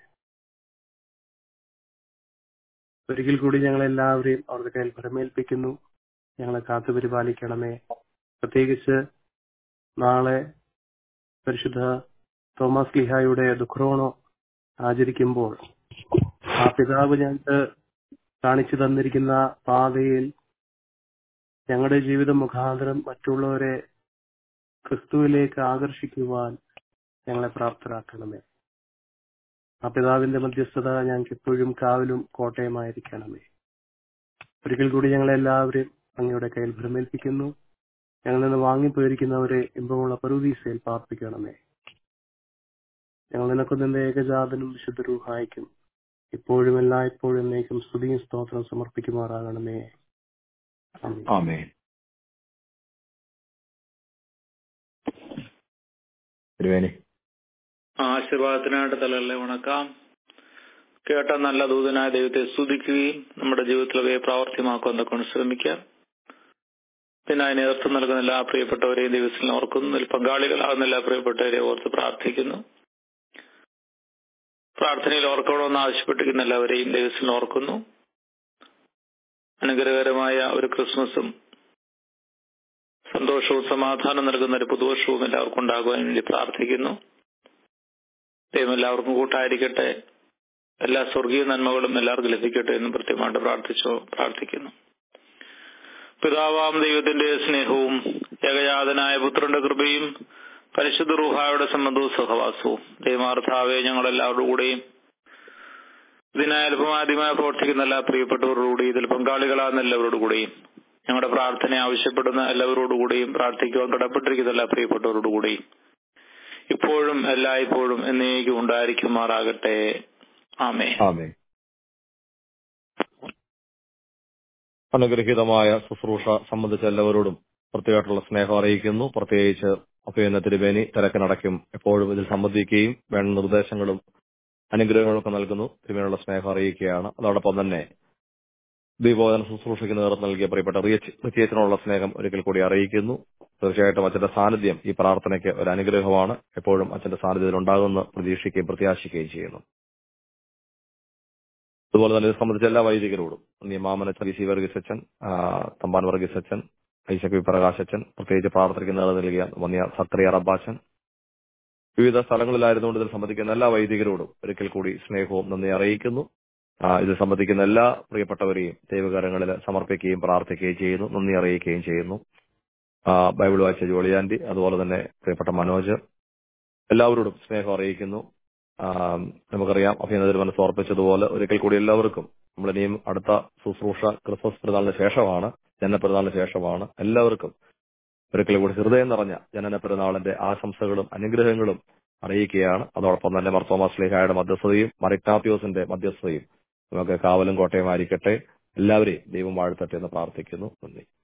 S7: ഒരിക്കൽ കൂടി ഞങ്ങളെല്ലാവരെയും അവരുടെ കയ്യിൽ ഭരമേൽപ്പിക്കുന്നു ഞങ്ങളെ കാത്തു പരിപാലിക്കണമേ പ്രത്യേകിച്ച് നാളെ പരിശുദ്ധ തോമസ് ലിഹായുടെ ദുഃഖ്രോണോ ആചരിക്കുമ്പോൾ ആ പിതാവ് ഞങ്ങൾക്ക് കാണിച്ചു തന്നിരിക്കുന്ന പാതയിൽ ഞങ്ങളുടെ ജീവിത മുഖാന്തരം മറ്റുള്ളവരെ ക്രിസ്തുവിലേക്ക് ആകർഷിക്കുവാൻ ഞങ്ങളെ പ്രാപ്തരാക്കണമേ ആ പിതാവിന്റെ മധ്യസ്ഥത ഞങ്ങൾക്ക് എപ്പോഴും കാവലും കോട്ടയമായിരിക്കണമേ ഒരിക്കൽ കൂടി ഞങ്ങളെല്ലാവരെയും അങ്ങയുടെ കയ്യിൽ ഭ്രമേൽപ്പിക്കുന്നു ഞങ്ങളിൽ നിന്ന് വാങ്ങിപ്പോയിരിക്കുന്നവരെ ഇമ്പമുള്ള പരുദീസയിൽ പാർപ്പിക്കണമേ ഞങ്ങൾ നിനക്കൊന്നിന്റെ ഏകജാതനും വിശുദ്ധ രൂഹായിക്കും ഇപ്പോഴും എല്ലായ്പ്പോഴും എന്നേക്കും സ്തുതിയും സ്തോത്രം സമർപ്പിക്കുമാറാകണമേ ആമേൻ.
S2: ആമേൻ തിരുവേനി
S3: ആശീർവാദത്തിനായിട്ട് തലകളെ വണക്കാം കേട്ട നല്ല ദൂതനായ ദൈവത്തെ സ്തുതിക്കുകയും നമ്മുടെ ജീവിതത്തിൽ അവയെ പ്രാവർത്തിയമാക്കുവാൻ കൊണ്ട് ശ്രമിക്കാം പിന്നെ അതിന് നേതൃത്വം നൽകുന്ന എല്ലാ പ്രിയപ്പെട്ടവരെയും ദിവസത്തിൽ ഓർക്കുന്നു ഇതിൽ പങ്കാളികളാകുന്ന എല്ലാ പ്രിയപ്പെട്ടവരെ ഓർത്ത് പ്രാർത്ഥിക്കുന്നു പ്രാർത്ഥനയിൽ ഓർക്കണമെന്ന് ആവശ്യപ്പെട്ടിരിക്കുന്ന എല്ലാവരെയും ദിവസത്തിൽ ഓർക്കുന്നു അനുഗ്രഹകരമായ ഒരു ക്രിസ്മസും സന്തോഷവും സമാധാനം നൽകുന്ന ഒരു പുതുവർഷവും എല്ലാവർക്കും ഉണ്ടാകുവാൻ വേണ്ടി പ്രാർത്ഥിക്കുന്നു ദൈവം എല്ലാവർക്കും കൂട്ടായിരിക്കട്ടെ എല്ലാ സ്വർഗീയ നന്മകളും എല്ലാവർക്കും ലഭിക്കട്ടെ എന്ന് കൃത്യമായിട്ട് പ്രാർത്ഥിച്ചു പ്രാർത്ഥിക്കുന്നു പിതാവാം ദൈവത്തിന്റെ സ്നേഹവും ഏകജാതനായ പുത്രന്റെ കൃപയും പരിശുദ്ധ റൂഹായുടെ സംബന്ധവും സഹവാസവും ദൈവമാർത്ഥാവെ ഞങ്ങളെല്ലാവരുടെ കൂടെയും ഇതിനായി അല്പമാദ്യമായി പ്രവർത്തിക്കുന്ന എല്ലാ പ്രിയപ്പെട്ടവരോടുകൂടി ഇതിൽ പങ്കാളികളാകുന്ന എല്ലാവരോടും കൂടെയും ഞങ്ങളുടെ പ്രാർത്ഥന ആവശ്യപ്പെടുന്ന എല്ലാവരോടുകൂടിയും പ്രാർത്ഥിക്കുവാൻ കടപ്പെട്ടിരിക്കുന്ന എല്ലാ പ്രിയപ്പെട്ടവരോടുകൂടിയും ഇപ്പോഴും എല്ലായ്പ്പോഴും എന്നേക്കും ഉണ്ടായിരിക്കുമാറാകട്ടെ ആമേ
S2: ആമേ അനുഗ്രഹീതമായ ശുശ്രൂഷ സംബന്ധിച്ച എല്ലാവരോടും പ്രത്യേകമായിട്ടുള്ള സ്നേഹം അറിയിക്കുന്നു പ്രത്യേകിച്ച് അഭയന്ന തിരുവേനി തിരക്കിനടയ്ക്കും എപ്പോഴും ഇതിൽ സംബന്ധിക്കുകയും വേണ്ട നിർദ്ദേശങ്ങളും അനുഗ്രഹങ്ങളൊക്കെ നൽകുന്നു തിരുവേനുള്ള സ്നേഹം അറിയിക്കുകയാണ് അതോടൊപ്പം തന്നെ ദീപോധന ശുശ്രൂഷയ്ക്ക് നേതൃത്വം നൽകിയ പ്രിയപ്പെട്ട റിയച്ചിനുള്ള സ്നേഹം ഒരിക്കൽ കൂടി അറിയിക്കുന്നു തീർച്ചയായിട്ടും അച്ഛന്റെ സാന്നിധ്യം ഈ പ്രാർത്ഥനയ്ക്ക് ഒരു അനുഗ്രഹമാണ് എപ്പോഴും അച്ഛന്റെ സാന്നിധ്യത്തിൽ ഉണ്ടാകുമെന്ന് പ്രതീക്ഷിക്കുകയും പ്രത്യാശിക്കുകയും ചെയ്യുന്നു അതുപോലെ തന്നെ ഇത് സംബന്ധിച്ച എല്ലാ വൈദികരോടും നിയമാമന സി വർഗീസ് അച്ഛൻ ആ, തമ്പാൻ വർഗീസ് അച്ഛൻ ഐശക് വി പ്രകാശ് അച്ഛൻ പ്രത്യേകിച്ച് പ്രാർത്ഥനയ്ക്ക് നേതൃത്വം നൽകിയ വന്നിയ സക്രിയ റബ്ബാച്ചൻ വിവിധ സ്ഥലങ്ങളിലായിരുന്നുകൊണ്ട് ഇതിൽ സംബന്ധിക്കുന്ന എല്ലാ വൈദികരോടും ഒരിക്കൽ കൂടി സ്നേഹവും നന്ദി അറിയിക്കുന്നു ആ, ഇതിൽ സംബന്ധിക്കുന്ന എല്ലാ പ്രിയപ്പെട്ടവരെയും ദൈവകാര്യങ്ങളിൽ സമർപ്പിക്കുകയും പ്രാർത്ഥിക്കുകയും ചെയ്യുന്നു നന്ദി അറിയിക്കുകയും ചെയ്യുന്നു ആ, ബൈബിൾ വായിച്ച ജോളിയാൻഡി അതുപോലെ തന്നെ പ്രിയപ്പെട്ട മനോജ് എല്ലാവരോടും സ്നേഹം അറിയിക്കുന്നു ആ, നമുക്കറിയാം അഭിനന്ദന മനസ്സ് ഓർപ്പിച്ചതുപോലെ ഒരിക്കൽ കൂടി എല്ലാവർക്കും നമ്മളിനിയും അടുത്ത ശുശ്രൂഷ ക്രിസ്മസ് പെരുന്നാളിന് ശേഷമാണ് ജനന പെരുന്നാളിന് ശേഷമാണ് എല്ലാവർക്കും ഒരിക്കൽ കൂടി ഹൃദയം നിറഞ്ഞ ജനന പെരുന്നാളിന്റെ ആശംസകളും അനുഗ്രഹങ്ങളും അറിയിക്കുകയാണ് അതോടൊപ്പം തന്നെ മർത്തോമാ സ്ലേഹായുടെ മധ്യസ്ഥതയും മറിക്നാത്യോസിന്റെ മധ്യസ്ഥതയും നമുക്ക് കാവലും കോട്ടയമായിരിക്കട്ടെ എല്ലാവരെയും ദൈവം വാഴ്ത്തട്ടെ എന്ന് പ്രാർത്ഥിക്കുന്നു നന്ദി